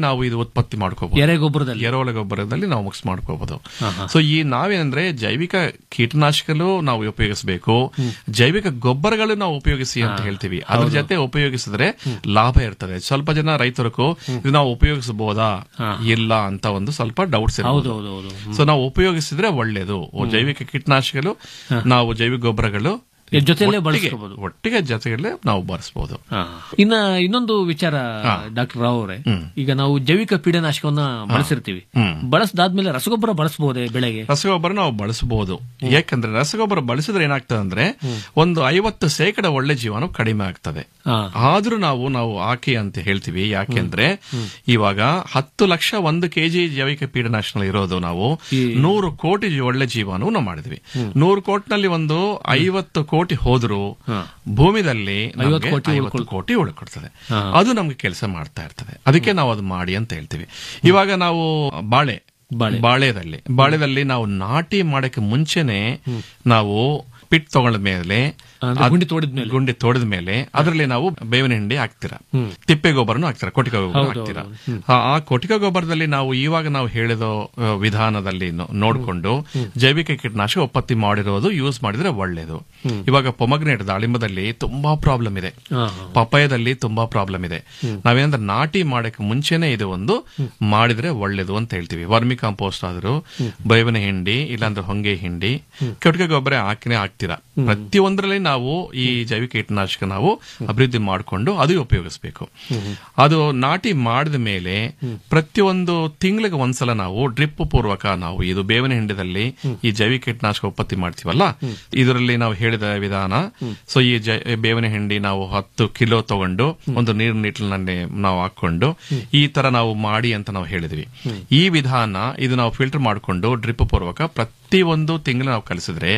ಉತ್ಪತ್ತಿ ಮಾಡ್ಕೋಬಹುದು ಎರೆಗೊಬ್ಬರದಲ್ಲಿ ಎರೆಹುಳ ಗೊಬ್ಬರದಲ್ಲಿ ನಾವು ಮಿಕ್ಸ್ ಮಾಡ್ಕೋಬಹುದು ಹಾ, ಹಾ. ಸೊ ಈ ನಾವೇನಂದ್ರೆ ಜೈವಿಕ ಕೀಟನಾಶಕಗಳು ನಾವು ಉಪಯೋಗಿಸಬೇಕು ಜೈವಿಕ ಗೊಬ್ಬರಗಳು ನಾವು ಉಪಯೋಗಿಸಿ ಅಂತ ಹೇಳ್ತೀವಿ ಅದ್ರ ಜೊತೆ ಉಪಯೋಗಿಸಿದ್ರೆ ಲಾಭ ಇರ್ತದೆ ಸ್ವಲ್ಪ ಜನ ರೈತರಿಗೂ ಇದು ನಾವು ಉಪಯೋಗಿಸಬಹುದಾ ಇಲ್ಲ ಅಂತ ಒಂದು ಸ್ವಲ್ಪ ಡೌಟ್ಸ್ ಹೌದು, ಹೌದು, ಹೌದು. ಸೊ ನಾವು ಉಪಯೋಗಿಸಿದ್ರೆ ಒಳ್ಳೇದು ಓ, ಜೈವಿಕ ಕೀಟನಾಶಕಗಳು ನಾವು ಜೈವಿಕ ಗೊಬ್ಬರಗಳು ಇದ್ರ ಜೊತೆಯಲ್ಲೇ ಒಟ್ಟಿಗೆ- ಬಳಸ್ಕೋಬಹುದು. ಒಟ್ಟಿಗೆ ಜೊತೆಯಲ್ಲೇ ನಾವು ಬಳಸಬಹುದು ಇನ್ನ ಇನ್ನೊಂದು ವಿಚಾರ ಡಾಕ್ಟರ್ ರಾವ್ ಅವರೇ ಈಗ ನಾವು ಜೈವಿಕ ಪೀಡನಾಶಕವನ್ನ ಬಳಸಿರ್ತೀವಿ ಹ್ಮ್. ಬಳಸದಾದ್ಮೇಲೆ ರಸಗೊಬ್ಬರ ಬಳಸಬಹುದೇ ಬೆಳೆಗೆ ರಸಗೊಬ್ಬರ ನಾವು ಬಳಸಬಹುದು ಯಾಕಂದ್ರೆ ರಸಗೊಬ್ಬರ ಬಳಸಿದ್ರೆ ಏನಾಗ್ತದೆ ಅಂದ್ರೆ ಒಂದು ಐವತ್ತು ಶೇಕಡ ಒಳ್ಳೆ ಜೀವಾಣು ಕಡಿಮೆ ಆಗ್ತದೆ ಆದ್ರೂ ನಾವು ನಾವು ಹಾಕಿ ಅಂತ ಹೇಳ್ತೀವಿ ಯಾಕೆಂದ್ರೆ ಇವಾಗ ಹತ್ತು ಲಕ್ಷ ಒಂದು ಕೆಜಿ ಜೈವಿಕ ಪೀಡನಾಶಕ ಇರೋದು ನಾವು ನೂರು ಕೋಟಿ ಜಿ- ಒಳ್ಳೆ ಜೀವಾಣು ನಾವು ಮಾಡಿದ್ವಿ ನೂರು ಕೋಟಿನಲ್ಲಿ ಒಂದು ಐವತ್ತು ಕೋಟಿ ಹೋದ್ರು ಭೂಮಿದಲ್ಲಿ ನಮ್ಗೆ ಐವತ್ತು ಕೋಟಿ ಐವತ್ತು ಕೋಟಿ ಉಳ್ಕೊಡ್ತದೆ ಅದು ನಮ್ಗೆ ಕೆಲಸ ಮಾಡ್ತಾ ಇರ್ತದೆ ಅದಕ್ಕೆ ನಾವು ಅದು ಮಾಡಿ ಅಂತ ಹೇಳ್ತೀವಿ ಇವಾಗ ನಾವು ಬಾಳೆ ಬಾಳೆದಲ್ಲಿ ಬಾಳೆದಲ್ಲಿ ನಾವು ನಾಟಿ ಮಾಡಕ್ಕೆ ಮುಂಚೆನೆ ನಾವು ಪಿಟ್ ತಗೊಂಡ ಮೇಲೆ ಅಂದ್ರೆ ಅದ್- ಗುಂಡಿ ತೋಡಿದ್ಮೇಲೆ. ಗುಂಡಿ ತೋಡಿದ ಮೇಲೆ ಅದರಲ್ಲಿ ನಾವು ಬೇವಿನ ಹಿಂಡಿ ಹಾಕ್ತೀರಾ ತಿಪ್ಪೆ ಗೊಬ್ಬರನು ಹಾಕ್ತೀರಾ ಕೊಟ್ಟಿಗೆ ಗೊಬ್ಬರ ಹೌದು, ಹಾಕ್ತೀರಾ ಹೌದು. ಹ್ಮ್. ಆ- ಆ ಕೊಟ್ಟಿಗೆ ಗೊಬ್ಬರದಲ್ಲಿ ನಾವು ಇವಾಗ ನಾವು ಹೇಳಿದ ಆ, ವಿಧಾನದಲ್ಲಿ ನೋ- ನೋಡ್ಕೊಂಡು ಜೈವಿಕ ಕೀಟನಾಶಕ ಉತ್ಪತ್ತಿ ಮಾಡಿರೋದು ಯೂಸ್ ಮಾಡಿದ್ರೆ ಒಳ್ಳೇದು ಇವಾಗ ಪೊಮಗ್ನೇಟ್ ದಾಳಿಂಬದಲ್ಲಿ ತುಂಬಾ ಪ್ರಾಬ್ಲಮ್ ಇದೆ ಹಾ, ಪಪ್ಪಾಯದಲ್ಲಿ ತುಂಬಾ ಪ್ರಾಬ್ಲಮ್ ಇದೆ ನಾವೇನಂದ್ರೆ ನಾಟಿ ಮಾಡಕ್ಕೆ ಮುಂಚೆನೆ ಇದು ಒಂದು ಮಾಡಿದ್ರೆ ಒಳ್ಳೇದು ಅಂತ ಹೇಳ್ತೀವಿ ವರ್ಮಿ ಕಾಂಪೋಸ್ಟ್ ಆದ್ರೂ ಬೇವಿನ ಹಿಂಡಿ ಇಲ್ಲಾಂದ್ರೆ ಹೊಂಗೆ ಹಿಂಡಿ ಕೊಟ್ಟಿಗೆ ಗೊಬ್ಬರ ಹಾಕಿನೇ ಹಾಕ್ತೀರಾ ಪ್ರತಿಯೊಂದರಲ್ಲಿ ನಾವು ಈ ಜೈವಿಕ ಕೀಟನಾಶಕ ನಾವು ಅಭಿವೃದ್ಧಿ ಮಾಡಿಕೊಂಡು ಅದು ಉಪಯೋಗಿಸಬೇಕು ಅದು ನಾಟಿ ಮಾಡಿದ ಮೇಲೆ ಪ್ರತಿಯೊಂದು ತಿಂಗಳಿಗೆ ಒಂದ್ಸಲ ನಾವು ಡ್ರಿಪ್ ಪೂರ್ವಕ ನಾವು ಇದು ಬೇವಿನ ಹಿಂಡದಲ್ಲಿ ಈ ಜೈವಿಕ ಕೀಟನಾಶಕ ಉತ್ಪತ್ತಿ ಮಾಡ್ತೀವಲ್ಲ ಇದರಲ್ಲಿ ನಾವು ಹೇಳಿದ ವಿಧಾನ ಸೊ ಈ ಜೈ- ಬೇವಿನ ಹಿಂಡಿ ನಾವು ಹತ್ತು ಕಿಲೋ ತಗೊಂಡು ಒಂದು ನೀರು ನಿಟ್ಲಿನಲ್ಲಿ ನಾವು ಹಾಕೊಂಡು ಈ ತರ ನಾವು ಮಾಡಿ ಅಂತ ನಾವು ಹೇಳಿದ್ವಿ ಈ ವಿಧಾನ ಇದು ನಾವು ಫಿಲ್ಟರ್ ಮಾಡಿಕೊಂಡು ಡ್ರಿಪ್ ಪೂರ್ವಕ ಪ್ರತಿ ಒಂದು ತಿಂಗಳು ನಾವು ಕಲಿಸಿದ್ರೆ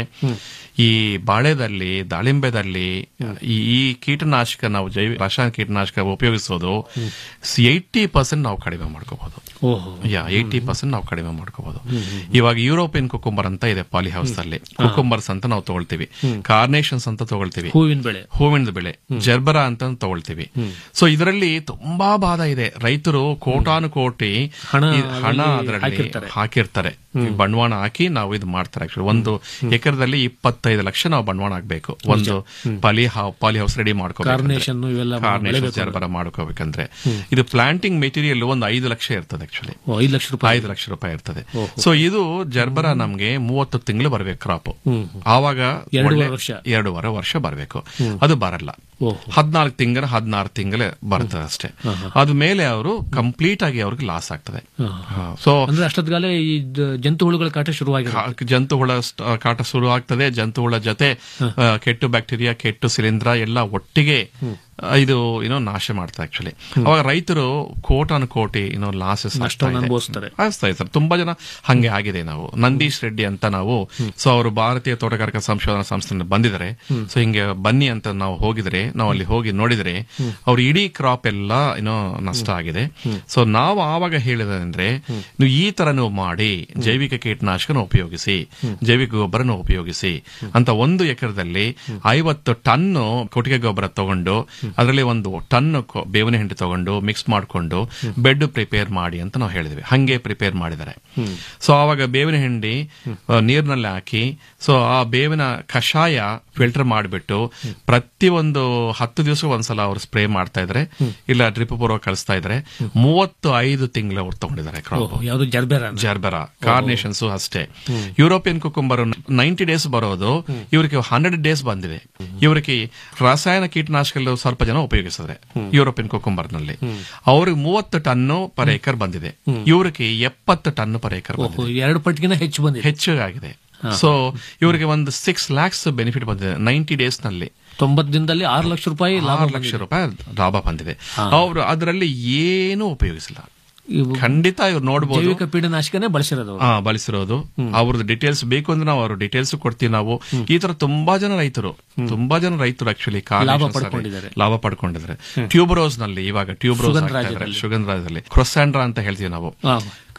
ಈ ಬಾಳೆದಲ್ಲಿ ದಾಳಿಂಬೆದಲ್ಲಿ ಈ ಈ ಕೀಟನಾಶಕ ನಾವು ಜೈವ ರಾಸಾಯನಿಕ ಕೀಟನಾಶಕ ಉಪಯೋಗಿಸೋದು ಏಯ್ಟಿ ಪರ್ಸೆಂಟ್ ನಾವು ಕಡಿಮೆ ಮಾಡ್ಕೋಬಹುದು ಓಹೋ ಯಾ ಏಯ್ಟಿ ಪರ್ಸೆಂಟ್ ನಾವು ಕಡಿಮೆ ಮಾಡ್ಕೋಬಹುದು ಇವಾಗ ಯುರೋಪಿಯನ್ ಕುಕುಂಬರ್ ಅಂತ ಇದೆ ಪಾಲಿ ಹೌಸ್ ಅಲ್ಲಿ ಕುಕುಂಬರ್ಸ್ ಅಂತ ನಾವು ತಗೊಳ್ತೀವಿ ಕಾರ್ನೇಷನ್ಸ್ ಅಂತ ತಗೊಳ್ತೀವಿ ಹೂವಿನ ಬೆಳೆ ಹೂವಿನ ಬೆಳೆ ಜರ್ಬರ ಅಂತ ತಗೊಳ್ತೀವಿ ಸೊ ಇದರಲ್ಲಿ ತುಂಬಾ ಬಾಧ ಇದೆ ರೈತರು ಕೋಟಾನು ಕೋಟಿ ಹಣ ಈ ಹಣ ಅಲ್ಲಿ ಅದರಲ್ಲಿ ಹಾಕಿರ್ತಾರೆ. ಹಾಕಿರ್ತಾರೆ ಈ ಬಂಡವಾಳ ಹಾಕಿ ನಾವು ಇದು ಮಾಡ್ತಾರೆ ಆಕ್ಚುಲಿ ಒಂದು ಎಕರೆದಲ್ಲಿ ಇಪ್ಪತ್ತೈದು ಲಕ್ಷ ನಾವು ಬಂಡವಾಳ ಹಾಕ್ಬೇಕು ಒಂದು ಪಾಲಿ ಹೌ- ಪಾಲಿ ಹೌಸ್ ರೆಡಿ Carnation ಇವೆಲ್ಲ ಬೆಳೆಬೇಕು ಜರ್ಬರ ಮಾಡ್ಕೋಬೇಕಂದ್ರೆ ಇದು ಪ್ಲಾಂಟಿಂಗ್ ಮೆಟೀರಿಯಲ್ ಒಂದು ಐದು ಲಕ್ಷ ಇರ್ತದೆ ಆಕ್ಚುಲಿ ಓ, ಐದು ಲಕ್ಷ ರೂಪಾಯಿ ಐದು ಲಕ್ಷ ರೂಪಾಯಿ ಇರ್ತದೆ ಸೊ ಇದು ಜರ್ಬರ ನಮ್ಗೆ ಮೂವತ್ತು ತಿಂಗಳು ಬರ್ಬೇಕು ಕ್ರಾಪ್ ಆವಾಗ ಎರಡೂವರೆ ಒಳ್ಳೆ- ವರ್ಷ. ಎರಡೂವರೆ ವರ್ಷ ಬರಬೇಕು ಅದು ಬರಲ್ಲ ಹದಿನಾಲ್ಕು ತಿಂಗಳ ಹದಿನಾರು ತಿಂಗಳೇ ಬರ್ತದೆ ಅಷ್ಟೇ ಅದ ಮೇಲೆ ಅವರು ಕಂಪ್ಲೀಟ್ ಆಗಿ ಅವ್ರಿಗೆ ಲಾಸ್ ಆಗ್ತದೆ ಸೊ ಅಂದ್ರೆ ಅಷ್ಟೊತ್ತಿಗಾಲೇ ಈ ದ- ಜಂತು ಹುಳುಗಳ ಕಾಟ ಶುರುವಾಗಿರುತ್ತೆ ಜಂತು ಹುಳ ಸ್ಟ್- ಕಾಟ ಶುರು ಆಗ್ತದೆ ಜಂತು ಹುಳ ಜೊತೆ ಆ, ಕೆಟ್ಟು ಬ್ಯಾಕ್ಟೀರಿಯಾ ಕೆಟ್ಟು ಶಿಲೀಂಧ್ರ ಎಲ್ಲ ಒಟ್ಟಿಗೆ ಆ, ಇದು ಏನೋ ನಾಶ ಮಾಡ್ತಾರೆ ಆಕ್ಚುಲಿ ಅವಾಗ ರೈತರು ಕೋಟಾನು ಕೋಟಿ ಏನೋ ಲಾಸಸ್ ನಷ್ಟವನ್ನು ಅನುಭವಿಸ್ತಾರೆ. ಸರ್ ತುಂಬಾ ಜನ ಹಂಗೆ ಆಗಿದೆ ನಾವು ನಂದೀಶ್ ರೆಡ್ಡಿ ಅಂತ ನಾವು ಸೊ ಅವರು ಭಾರತೀಯ ತೋಟಗಾರಿಕಾ ಸಂಶೋಧನಾ ಸಂಸ್ಥೆಯಿಂದ ಬಂದಿದ್ದಾರೆ ಸೊ ಹಿಂಗೆ ಬನ್ನಿ ಅಂತ ನಾವು ಹೋಗಿದ್ರೆ ನಾವು ಅಲ್ಲಿ ಹೋಗಿ ನೋಡಿದ್ರೆ ಅವ್ರ ಇಡೀ ಕ್ರಾಪ್ ಎಲ್ಲ ಏನೋ ನಷ್ಟ ಆಗಿದೆ ಸೊ ನಾವು ಆವಾಗ ಹೇಳಿದ್ರೆ ನೀವು ಈ ತರ ನೀವು ಮಾಡಿ ಜೈವಿಕ ಕೀಟನಾಶಕನ ಉಪಯೋಗಿಸಿ ಜೈವಿಕ ಗೊಬ್ಬರನ ಉಪಯೋಗಿಸಿ ಅಂತ ಒಂದು ಎಕರೆದಲ್ಲಿ ಐವತ್ತು ಟನ್ ಕೊಟ್ಟಿಗೆ ಗೊಬ್ಬರ ತಗೊಂಡು ಅದರಲ್ಲಿ ಒಂದು ಟನ್ ಕೊ- ಬೇವಿನ ಹಿಂಡಿ ತಗೊಂಡು ಮಿಕ್ಸ್ ಮಾಡಿಕೊಂಡು ಬೆಡ್ ಪ್ರಿಪೇರ್ ಮಾಡಿ ಅಂತ ನಾವು ಹೇಳಿದ್ವಿ ಹಂಗೆ ಪ್ರಿಪೇರ್ ಮಾಡಿದ್ದಾರೆ ಸೊ ಆವಾಗ ಬೇವಿನ ಹಿಂಡಿ ಆ, ನೀರಿನಲ್ಲಿ ಹಾಕಿ ಸೊ ಆ ಬೇವಿನ ಕಷಾಯ ಫಿಲ್ಟರ್ ಮಾಡಿಬಿಟ್ಟು ಪ್ರತಿಯೊಂದು ಹತ್ತು ದಿವಸ ಒಂದ್ಸಲ ಅವ್ರು ಸ್ಪ್ರೇ ಮಾಡ್ತಾ ಇದ್ರೆ ಇಲ್ಲ ಡ್ರಿಪ್ ಪೂರ್ವ ಕಳಿಸ್ತಾ ಇದ್ರೆ ಮೂವತ್ತು ಐದು ತಿಂಗಳು ಅವ್ರು ತಗೊಂಡಿದ್ದಾರೆ ಕ್ರಾಪ್ ಯಾವುದು ಜರ್ಬೇರ ಜರ್ಬರ ಕಾರ್ನೇಷನ್ಸ್ ಅಷ್ಟೇ ಯುರೋಪಿಯನ್ ಕುಕುಂಬರ್ ನೈಂಟಿ ಡೇಸ್ ಬರೋದು ಇವರಿಗೆ ಹಂಡ್ರೆಡ್ ಡೇಸ್ ಬಂದಿದೆ ಇವರಿಗೆ ರಾಸಾಯನ ಕೀಟನಾಶಕಗಳು ಸ್ವಲ್ಪ ಜನ ಉಪಯೋಗಿಸಿದ್ರೆ ಯುರೋಪಿಯನ್ ಕುಕುಂಬರ್ ನಲ್ಲಿ ಅವ್ರಿಗೆ ಮೂವತ್ತು ಟನ್ನು ಪರ್ ಏಕರ್ ಬಂದಿದೆ ಇವರಿಗೆ ಎಪ್ಪತ್ತು ಟನ್ ಪರ್ ಏಕರ್ ಬಂದಿದೆ ಎರಡು ಪಟ್ಟಿಗಿನ ಹೆಚ್ಚು ಬಂದಿದೆ ಹೆಚ್ಚಾಗಿದೆ ಸೊ ಇವರಿಗೆ ಒಂದು ಸಿಕ್ಸ್ ಲ್ಯಾಕ್ಸ್ ಬೆನಿಫಿಟ್ ಬಂದಿದೆ ನೈಂಟಿ ಡೇಸ್ ನಲ್ಲಿ ತೊಂಬತ್ತು ದಿನದಲ್ಲಿ ಆರು ಲಕ್ಷ ರೂಪಾಯಿ ಲಾಭ ಆರು ಲಕ್ಷ ರೂಪಾಯಿ ಲಾಭ ಬಂದಿದೆ ಅವರು ಅದರಲ್ಲಿ ಏನೂ ಉಪಯೋಗಿಸಿಲ್ಲ ಖಂಡಿತ ಇವ್ರು ನೋಡಬಹುದು ಜೈವಿಕ ಪೀಡನಾಶಕನೇ ಬಳಸಿರೋದು ಅವ್ರು. ಹಾ ಬಳಸಿರೋದು ಅವ್ರದ್ದು ಡೀಟೇಲ್ಸ್ ಬೇಕು ಅಂದ್ರೆ ನಾವು ಅವ್ರ ಡೀಟೇಲ್ಸ್ ಕೊಡ್ತೀವಿ ನಾವು ಈ ತರ ತುಂಬಾ ಜನ ರೈತರು ತುಂಬಾ ಜನ ರೈತರು ಆಕ್ಚುಲಿ ಲಾಭ ಪಡ್ಕೊಂಡಿದ್ದಾರೆ. ಲಾಭ ಪಡ್ಕೊಂಡಿದ್ದಾರೆ ಟ್ಯೂಬರೋಸ್ ನಲ್ಲಿ ಇವಾಗ ಟ್ಯೂಬರೋಸ್ ಸುಗಂಧರಾಜದಲ್ಲಿ. ಸುಗಂಧರಾಜದಲ್ಲಿ ಕ್ರೊಸ್ಯಾಂಡ್ರಾ ಅಂತ ಹೇಳ್ತೀವಿ ನಾವು ಆ,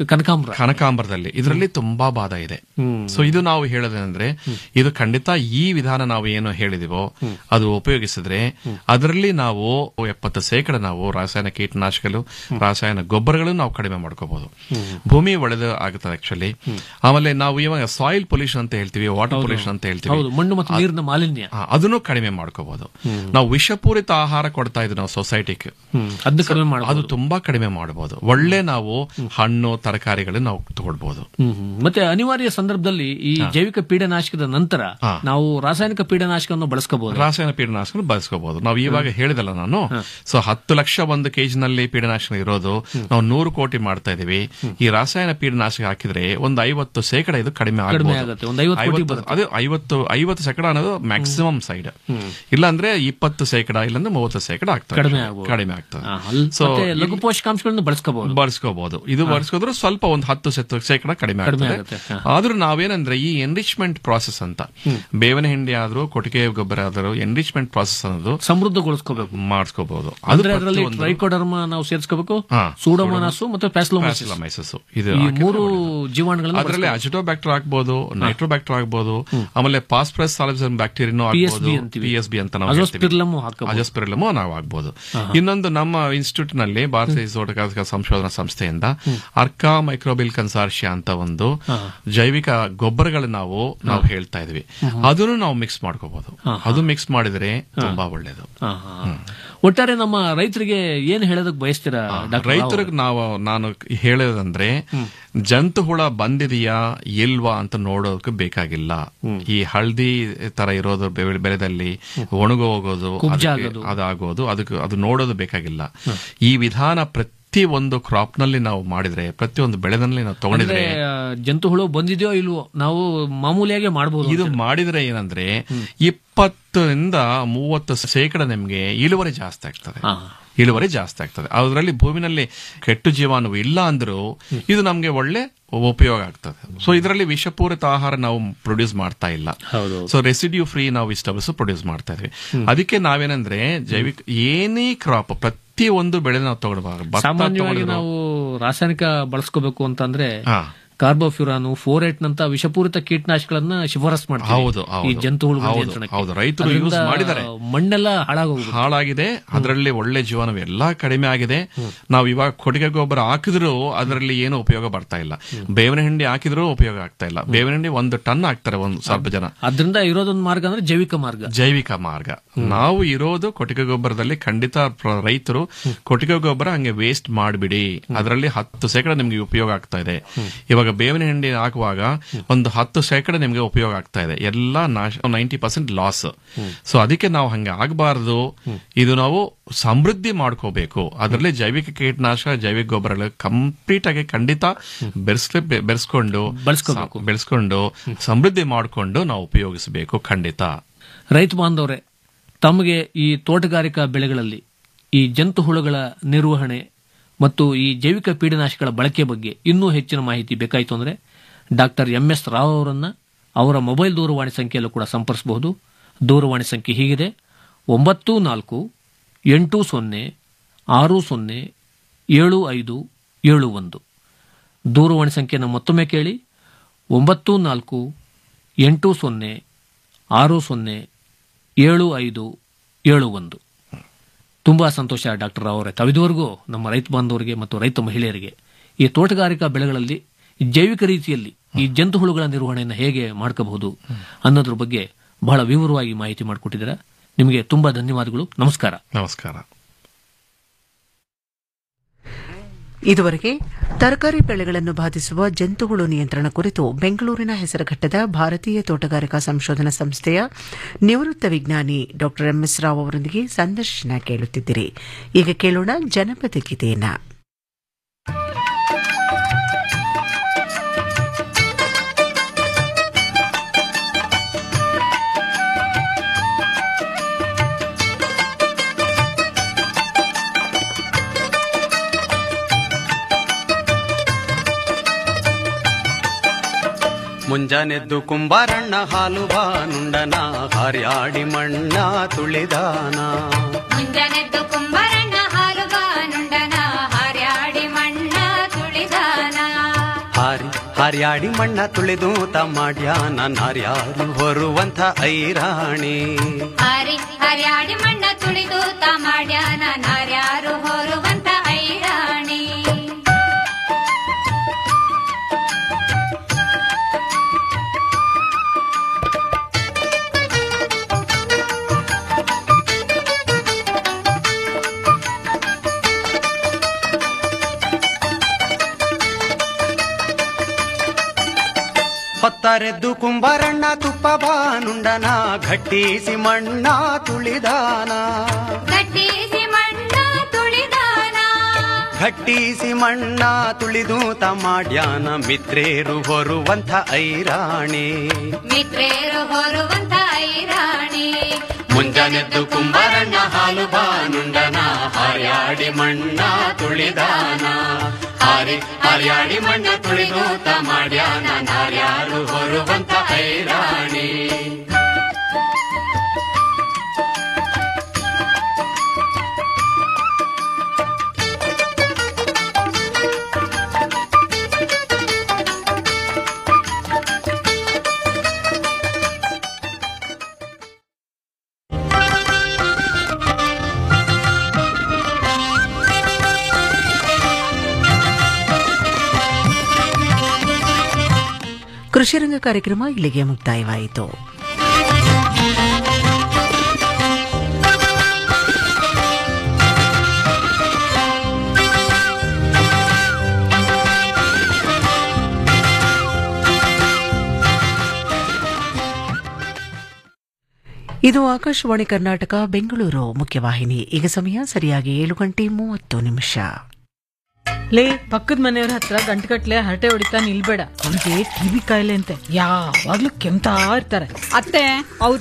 ಕನಕಾಂಬರ ಕನಕಾಂಬರದಲ್ಲಿ ಇದರಲ್ಲಿ ತುಂಬಾ ಬಾಧ ಇದೆ ಸೊ ಇದು ನಾವು ಹೇಳೋದಂದ್ರೆ ಇದು ಖಂಡಿತ ಈ ವಿಧಾನ ನಾವು ಏನು ಹೇಳಿದಿವೋ ಅದು ಉಪಯೋಗಿಸಿದ್ರೆ ಅದರಲ್ಲಿ ನಾವು ಎಪ್ಪತ್ತು ಶೇಕಡ ನಾವು ರಾಸಾಯನ ಕೀಟನಾಶಕಗಳು ರಾಸಾಯನ ಗೊಬ್ಬರಗಳು ನಾವು ಕಡಿಮೆ ಮಾಡ್ಕೋಬಹುದು ಭೂಮಿ ಒಳ್ಳೆದು ಆಗುತ್ತದೆ ಆಕ್ಚುಲಿ ಆಮೇಲೆ ನಾವು ಇವಾಗ ಸಾಯಿಲ್ ಪೊಲ್ಯೂಷನ್ ಅಂತ ಹೇಳ್ತೀವಿ ವಾಟರ್ ಪೊಲ್ಯೂಷನ್ ಅಂತ ಹೇಳ್ತೀವಿ ಹೌದು ಮಣ್ಣು ಮತ್ತು ನೀರಿನ ಮಾಲಿನ್ಯ ಆ, ಅದನ್ನು ಕಡಿಮೆ ಮಾಡ್ಕೋಬಹುದು ನಾವು ವಿಷಪೂರಿತ ಆಹಾರ ಕೊಡ್ತಾ ಇದ್ವಿ ನಾವು ಸೊಸೈಟಿಗೆ ಅದನ್ನ ಕಡಿಮೆ ಮಾಡಬಹುದು ಅದು ತುಂಬಾ ಕಡಿಮೆ ಮಾಡಬಹುದು ಒಳ್ಳೆ ನಾವು ಹಣ್ಣು ತರಕಾರಿಗಳು ನಾವು ತಗೊಳ್ಬಹುದು ಹ್ಮ್, ಹ್ಮ್. ಮತ್ತೆ ಅನಿವಾರ್ಯ ಸಂದರ್ಭದಲ್ಲಿ ಈ ಜೈವಿಕ ಪೀಡನಾಶಕದ ನಂತರ ನಾವು ರಾಸಾಯನಿಕ ಪೀಡನಾಶಕವನ್ನು ಬಳಸ್ಕೋಬಹುದು ರಾಸಾಯನ ಪೀಡನಾಶಕ ಬಳಸ್ಕೋಬಹುದು ನಾವು ಇವಾಗ ಹೇಳಿದಲ್ಲ ನಾನು ಸೊ ಹತ್ತು ಲಕ್ಷ ಒಂದು ಕೆಜಿ ನಲ್ಲಿ ಪೀಡನಾಶಕ ಇರೋದು ನಾವು ನೂರು ಕೋಟಿ ಮಾಡ್ತಾ ಇದೀವಿ ಈ ರಾಸಾಯನ ಪೀಡನಾಶಕ ಹಾಕಿದ್ರೆ ಒಂದು ಐವತ್ತು ಶೇಕಡ ಇದು ಕಡಿಮೆ ಕಡಿಮೆ ಆಗ್ಬೋದು. ಆಗುತ್ತೆ. ಒಂದು ಐವತ್ತು ಕೋಟಿ ಐವತ್ತು- ಬರುತ್ತೆ. ಅದು ಐವತ್ತು ಐವತ್ತು ಶೇಕಡ ಅನ್ನೋದು ಮ್ಯಾಕ್ಸಿಮಮ್ ಸೈಡ್ ಇಲ್ಲಾಂದ್ರೆ ಇಪ್ಪತ್ತು ಶೇಕಡ ಇಲ್ಲಾಂದ್ರೆ ಮೂವತ್ತು ಶೇಕಡ ಆಗ್ತದೆ ಕಡಿಮೆ ಆಗ್ಬೋದು. ಕಡಿಮೆ ಆಗ್ತದೆ ಆ, ಅಲ್- ಸೊ ಮತ್ತೆ ಲಘು ಪೋಷಕಾಂಶಗಳನ್ನು ಬಳಸ್ಕೋಬಹುದು ಬಳಸ್ಕೋಬಹುದು ಇದು ಬಳಸ್ಕೋದ್ರೆ ಸ್ವಲ್ಪ ಒಂದು ಹತ್ತು ಶತ- ಶೇಕಡ ಕಡಿಮೆ ಕಡಿಮೆ ಆಗ್ತದೆ ಆಗುತ್ತೆ. ಆದ್ರೂ ನಾವೇನಂದ್ರೆ ಈ ಎನ್ರಿಚ್ಮೆಂಟ್ ಪ್ರಾಸೆಸ್ ಅಂತ ಬೇವಿನ ಹಿಂಡಿ ಆದ್ರೂ ಕೊಟ್ಟಿಗೆ ಗೊಬ್ಬರ ಆದ್ರೂ ಎನ್ರಿಚ್ಮೆಂಟ್ ಪ್ರಾಸೆಸ್ ಅನ್ನೋದು ಸಮೃದ್ಧಗೊಳಿಸ್ಕೋಬೇಕು ಮಾಡಿಸ್ಕೋಬಹುದು ಅಂದ್ರೆ ಅದರಲ್ಲಿ ಟ್ರೈಕೋಡರ್ಮ ನಾವು ಸೇರಿಸ್ಕೋಬೇಕು ಹಾ. ಸೂಡೋಮೋನಾಸು ಮತ್ತು ಪ್ಯಾಸ್ಲೋಮೈಸಿಸ್ ಪ್ಯಾಸಿಲಮೈಸಿಸ್ ಇದು ಈ ಹಾಕಿದ್ರೆ ಮೂರು ಒಳ್ಳೇದು. ಜೀವಾಣುಗಳನ್ನು ಅದರಲ್ಲಿ ಅಜಿಟೋಬ್ಯಾಕ್ಟರ್ ಆಗ್ಬೋದು ನೈಟ್ರೋಬ್ಯಾಕ್ಟರ್ ಆಗ್ಬೋದು ಆಮೇಲೆ ಪಾಸ್ಪ್ರೆಸ್ ಸಾಲಬ್ಸನ್ ಬ್ಯಾಕ್ಟೀರಿಯಾ PSB ಆಗ್ಬೋದು ಅಂತೀವಿ. ಪಿ ಎಸ್ ಬಿ ಅಂತ ನಾವು ಅಜೋಸ್ಪಿರ್ಲಮ್ ಹಾಕಬಹುದು. ಅಜೋಸ್ಪಿರ್ಲಮ್ ನಾವು ಆಗ್ಬೋದು ಇನ್ನೊಂದು ನಮ್ಮ ಇನ್ಸ್ಟಿಟ್ಯೂಟ್ ನಲ್ಲಿ ಭಾರತೀಯ ತೋಟಗಾರಿಕಾ ಸಂಶೋಧನಾ ಸಂಸ್ಥೆಯಿಂದ ಅರ್ಕಾ ಮೈಕ್ರೋಬಿಲ್ ಕನ್ಸಾರ್ಷಿಯಾ ಅಂತ ಒಂದು ಜೈವಿಕ ಗೊಬ್ಬರಗಳು ನಾವು ನಾವು ಹೇಳ್ತಾ ಇದ್ವಿ ಅದನ್ನು ನಾವು ಮಿಕ್ಸ್ ಮಾಡ್ಕೋಬಹುದು ಅದು ಮಿಕ್ಸ್ ಮಾಡಿದ್ರೆ ತುಂಬಾ ಒಳ್ಳೇದು ಹಾ, ಹಾ. ಒಟ್ಟಾರೆ ನಮ್ಮ ರೈತರಿಗೆ ಏನ್ ಹೇಳೋದಕ್ ಬಯಸ್ತೀರಾ ಡಾಕ್ಟರ್ ರಾವ್? ರೈತರಿಗೆ ನಾವು ನಾನು ಹೇಳೋದಂದ್ರೆ ಜಂತು ಹುಳ ಬಂದಿದೆಯಾ ಇಲ್ವಾ ಅಂತ ನೋಡೋಕೆ ಬೇಕಾಗಿಲ್ಲ ಈ ಹಳದಿ ತರ ಇರೋದು ಬೆ- ಬೆಳೆದಲ್ಲಿ ಒಣಗಿ ಹೋಗೋದು ಕುಬ್ಜ ಅದಕ್ಕೆ- ಆಗೋದು. ಅದಾಗೋದು ಅದಕ್ಕೆ ಅದು ನೋಡೋದು ಬೇಕಾಗಿಲ್ಲ ಈ ವಿಧಾನ ಪ್ರತಿ ಒಂದು ಕ್ರಾಪ್ ನಲ್ಲಿ ನಾವು ಮಾಡಿದ್ರೆ ಪ್ರತಿಯೊಂದು ಬೆಳೆದಲ್ಲಿ ನಾವು ಅಂದ್ರೆ ತಗೊಂಡಿದ್ರೆ ಆ, ಜಂತು ಹುಳು ಬಂದಿದೆಯೋ ಇಲ್ವೋ ನಾವು ಮಾಮೂಲಿಯಾಗಿ ಮಾಡಬಹುದು ಇದು ಮಾಡಿದ್ರೆ ಏನಂದ್ರೆ ಇಪ್ಪತ್ತರಿಂದ ಮೂವತ್ತು ಶೇಕಡ ನಿಮ್ಗೆ ಇಳುವರಿ ಜಾಸ್ತಿ ಆಗ್ತದೆ ಇಳುವರಿ ಜಾಸ್ತಿ ಆಗ್ತದೆ ಅದರಲ್ಲಿ ಭೂಮಿನಲ್ಲಿ ಕೆಟ್ಟು ಜೀವಾಣು ಇಲ್ಲ ಅಂದ್ರೂ ಇದು ನಮ್ಗೆ ಒಳ್ಳೆ ಉಪಯೋಗ ಆಗ್ತದೆ ಸೊ ಇದರಲ್ಲಿ ವಿಷಪೂರಿತ ಆಹಾರ ನಾವು ಪ್ರೊಡ್ಯೂಸ್ ಮಾಡ್ತಾ ಇಲ್ಲ ಸೊ ರೆಸಿಡ್ಯೂ ಫ್ರೀ ನಾವು ವೆಜಿಟಬಲ್ಸ್ ಪ್ರೊಡ್ಯೂಸ್ ಮಾಡ್ತಾ ಇದ್ವಿ ಅದಕ್ಕೆ ನಾವೇನಂದ್ರೆ ಜೈವಿಕ ಏನೇ ಕ್ರಾಪ್ ಪ್ರತಿ ಒಂದು ಬೆಳೆ ನಾವು ತಗೊಳ್ಬಾರ್ದು ಭತ್ತ ಸಾಮಾನ್ಯವಾಗಿ ತಗೊಂಡ್ರು- ನಾವು ರಾಸಾಯನಿಕ ಬಳಸ್ಕೋಬೇಕು ಅಂತಂದ್ರೆ ಹಾ. ಕಾರ್ಬೋಫ್ಯೂರಾನು ಫೋರೇಟ್ ನಂತ ವಿಷಪೂರಿತ ಕೀಟನಾಶಕಗಳನ್ನ ಶಿಫಾರಸ್ ಮಾಡ್ತೀವಿ ಹೌದು, ಹೌದು. ಈ ಜಂತು ಹುಳುಗಳ ಹೌದು, ನಿಯಂತ್ರಣಕ್ಕೆ. ಹೌದು. ರೈತರು ಅದರಿಂದ use ಮಾಡಿದ್ದಾರೆ. ಮಣ್ಣೆಲ್ಲ ಹಾಳಾಗೋಗುತ್ತೆ ಹಾಳಾಗಿದೆ ಅದರಲ್ಲಿ ಒಳ್ಳೆ ಜೀವನ ಎಲ್ಲಾ ಕಡಿಮೆ ಆಗಿದೆ ನಾವು ಇವಾಗ ಕೊಟ್ಟಿಗೆ ಗೊಬ್ಬರ ಹಾಕಿದ್ರು ಅದರಲ್ಲಿ ಏನು ಉಪಯೋಗ ಬರ್ತಾ ಇಲ್ಲ ಬೇವಿನ ಹಿಂಡಿ ಹಾಕಿದ್ರು ಉಪಯೋಗ ಆಗ್ತಾ ಇಲ್ಲ ಬೇವಿನ ಹಿಂಡಿ ಒಂದು ಟನ್ ಹಾಕ್ತಾರೆ ಒಂದು ಸ್ವಲ್ಪ ಜನ ಅದರಿಂದ ಇರೋದೊಂದು ಮಾರ್ಗ ಅಂದ್ರೆ ಜೈವಿಕ ಮಾರ್ಗ ಜೈವಿಕ ಮಾರ್ಗ ನಾವು ಇರೋದು ಕೊಟ್ಟಿಗೆ ಗೊಬ್ಬರದಲ್ಲಿ ಖಂಡಿತ ಪ್ರ- ರೈತರು ಕೊಟ್ಟಿಗೆ ಗೊಬ್ಬರ ಹಂಗೆ ವೇಸ್ಟ್ ಮಾಡಿಬಿಡಿ ಅದರಲ್ಲಿ ಹತ್ತು ಶೇಕಡ ನಿಮ್ಗೆ ಉಪಯೋಗ ಆಗ್ತಾ ಇದೆ ಇವಾಗ ಬೇವಿನ ಹಿಂಡಿ ಹಾಕುವಾಗ ಒಂದು ಹತ್ತು ಶೇಕಡ ನಿಮ್ಗೆ ಉಪಯೋಗ ಆಗ್ತಾ ಇದೆ ಎಲ್ಲ ನಾಶ ನೈಂಟಿ ಪರ್ಸೆಂಟ್ ಲಾಸ್ ಸೊ ಅದಕ್ಕೆ ನಾವು ಹಂಗೆ ಆಗಬಾರ್ದು ಇದು ನಾವು ಸಮೃದ್ಧಿ ಮಾಡ್ಕೋಬೇಕು ಅದರಲ್ಲಿ ಜೈವಿಕ ಕೀಟನಾಶಕ ಜೈವಿಕ ಗೊಬ್ಬರಗಳು ಕಂಪ್ಲೀಟ್ ಆಗಿ ಖಂಡಿತ ಬೆರೆಸ್ಲೇ ಬೆರೆಸ್ಕೊಂಡು ಬೆಳೆಸ್ಕೊಂಡು ಸಮೃದ್ಧಿ ಮಾಡಿಕೊಂಡು ನಾವು ಉಪಯೋಗಿಸಬೇಕು ಖಂಡಿತ ರೈತ ಬಾಂಧವರೇ ತಮಗೆ ಈ ತೋಟಗಾರಿಕಾ ಬೆಳೆಗಳಲ್ಲಿ ಈ ಜಂತು ಹುಳುಗಳ ನಿರ್ವಹಣೆ ಮತ್ತು ಈ ಜೈವಿಕ ಪೀಡನಾಶಕಗಳ ಬಳಕೆ ಬಗ್ಗೆ ಇನ್ನೂ ಹೆಚ್ಚಿನ ಮಾಹಿತಿ ಬೇಕಾಯಿತು ಅಂದರೆ ಡಾಕ್ಟರ್ ಎಂ ಎಸ್ ರಾವ್ ಅವರನ್ನ ಅವರ ಮೊಬೈಲ್ ದೂರವಾಣಿ ಸಂಖ್ಯೆಯಲ್ಲೂ ಕೂಡ ಸಂಪರ್ಸಬಹುದು ದೂರವಾಣಿ ಸಂಖ್ಯೆ ಹೀಗಿದೆ ಒಂಬತ್ತು ನಾಲ್ಕು ಎಂಟು ಸೊನ್ನೆ ಆರು ಸೊನ್ನೆ ಏಳು ಐದು ಏಳು ಒಂದು ದೂರವಾಣಿ ಸಂಖ್ಯೆಯನ್ನು ಮತ್ತೊಮ್ಮೆ ಕೇಳಿ ಒಂಬತ್ತು ನಾಲ್ಕು ಎಂಟು ಸೊನ್ನೆ ಆರು ಸೊನ್ನೆ ಏಳು ಐದು ಏಳು ಒಂದು ತುಂಬಾ ಸಂತೋಷ ಡಾಕ್ಟರ್ ರಾವ್ ಅವರೇ ತಾವಿದುವರೆಗೂ ನಮ್ಮ ರೈತ ಬಾಂಧವರಿಗೆ ಮತ್ತು ರೈತ ಮಹಿಳೆಯರಿಗೆ ಈ ತೋಟಗಾರಿಕಾ ಬೆಳೆಗಳಲ್ಲಿ ಜೈವಿಕ ರೀತಿಯಲ್ಲಿ ಈ ಜಂತು ಹುಳುಗಳ ನಿರ್ವಹಣೆಯನ್ನು ಹೇಗೆ ಮಾಡ್ಕೋಬಹುದು ಅನ್ನೋದ್ರ ಬಗ್ಗೆ ಬಹಳ ವಿವರವಾಗಿ ಮಾಹಿತಿ ಮಾಡಿಕೊಟ್ಟಿದ್ದೀರಾ ನಿಮಗೆ ತುಂಬಾ ಧನ್ಯವಾದಗಳು ನಮಸ್ಕಾರ ನಮಸ್ಕಾರ ಇದುವರೆಗೆ ತರಕಾರಿ ಬೆಳೆಗಳನ್ನು ಬಾಧಿಸುವ ಜಂತುಹುಳು ನಿಯಂತ್ರಣ ಕುರಿತು ಬೆಂಗಳೂರಿನ ಹೆಸರುಘಟ್ಟದ ಭಾರತೀಯ ತೋಟಗಾರಿಕಾ ಸಂಶೋಧನಾ ಸಂಸ್ಥೆಯ ನಿವೃತ್ತ ವಿಜ್ಞಾನಿ ಡಾ ಎಂಎಸ್ ರಾವ್ ಅವರೊಂದಿಗೆ ಸಂದರ್ಶನ ಕೇಳುತ್ತಿದ್ದಿರಿ ಈಗ ಕೇಳೋಣ ಜನಪದ ಗೀತೆಯನ್ನ ಮುಂಜಾನೆದ್ದು ಕುಂಬಾರಣ್ಣ ಹಾಲು ಬಾನುಂಡನ ಹರ್ಯಾಡಿ ಮಣ್ಣ ತುಳಿದಾನ ಮುಂಜಾನೆದ್ದು ಕುಂಬಾರಣ್ಣ ಹಾಲು ಬಾನುಂಡನ ಹಾರ್ಯಾಡಿ ಮಣ್ಣ ತುಳಿದಾನ ಹಾರ್ಯಾಡಿ ಮಣ್ಣ ತುಳಿದು ತಮ್ಮಾಡ್ಯಾನ ನಾರ್ಯಾರು ಹೊರುವಂಥ ಐರಾಣಿ ಹರಿ ಹರಿಯಾಡಿ ಮಣ್ಣ ತುಳಿದು ತಮಾಡ್ಯಾನ ನಾರ್ಯಾರು ಹೊರುವಂತ ಐರಾಣಿ ಹೊತ್ತರೆದ್ದು ಕುಂಬಾರಣ್ಣ ತುಪ್ಪ ಬಾನುಂಡನ ಘಟ್ಟಿಸಿ ಮಣ್ಣ ತುಳಿದಾನ ಗಟ್ಟಿಸಿ ಮಣ್ಣ ತುಳಿದಾನ ಘಟ್ಟಿಸಿ ಮಣ್ಣ ತುಳಿದು ತಮ್ಮಾಡ್ಯಾನ ಮಿತ್ರೇರು ಹೊರುವಂಥ ಐರಾಣಿ ಮಿತ್ರೇರು ಹೊರುವಂತ ಐರಾಣಿ ಮುಂಜಾನೆದ್ದು ಕುಂಬಾರಣ್ಣ ಹಾಲು ಬಾನುಂಡನ ಹಾರ್ಯಾಡಿ ಮಣ್ಣ ತುಳಿದಾನ ಹಾರಿ ಹಾರ್ಯಾಡಿ ಮಣ್ಣ ತುಳಿದು ತಮ್ಮಾಡ್ಯಾನ ನಾರ್ಯಾರು ಹೊರುವಂಥ ಐರಾಣಿ ಕೃಷಿರಂಗ ಕಾರ್ಯಕ್ರಮ ಇಲ್ಲಿಗೆ ಮುಕ್ತಾಯವಾಯಿತು ಇದು ಆಕಾಶವಾಣಿ ಕರ್ನಾಟಕ ಬೆಂಗಳೂರು ಮುಖ್ಯವಾಹಿನಿ ಈಗ ಸಮಯ ಸರಿಯಾಗಿ ಏಳು ಗಂಟೆ ಮೂವತ್ತು ನಿಮಿಷ ಲೇ ಪಕ್ಕದ ಮನೆಯವ್ರ ಹತ್ರ ಗಂಟುಗಟ್ಲೆ ಹರಟೆ ಹೊಡಿತಾ ನಿಲ್ಬೇಡ ಅವ್ರಿಗೆ ಟಿವಿ ಕಾಯಿಲೆ ಅಂತೆ ಯಾವಾಗ್ಲೂ ಕೆಮ್ತಾ ಇರ್ತಾರೆ ಅತ್ತೆ ಅವ್ರ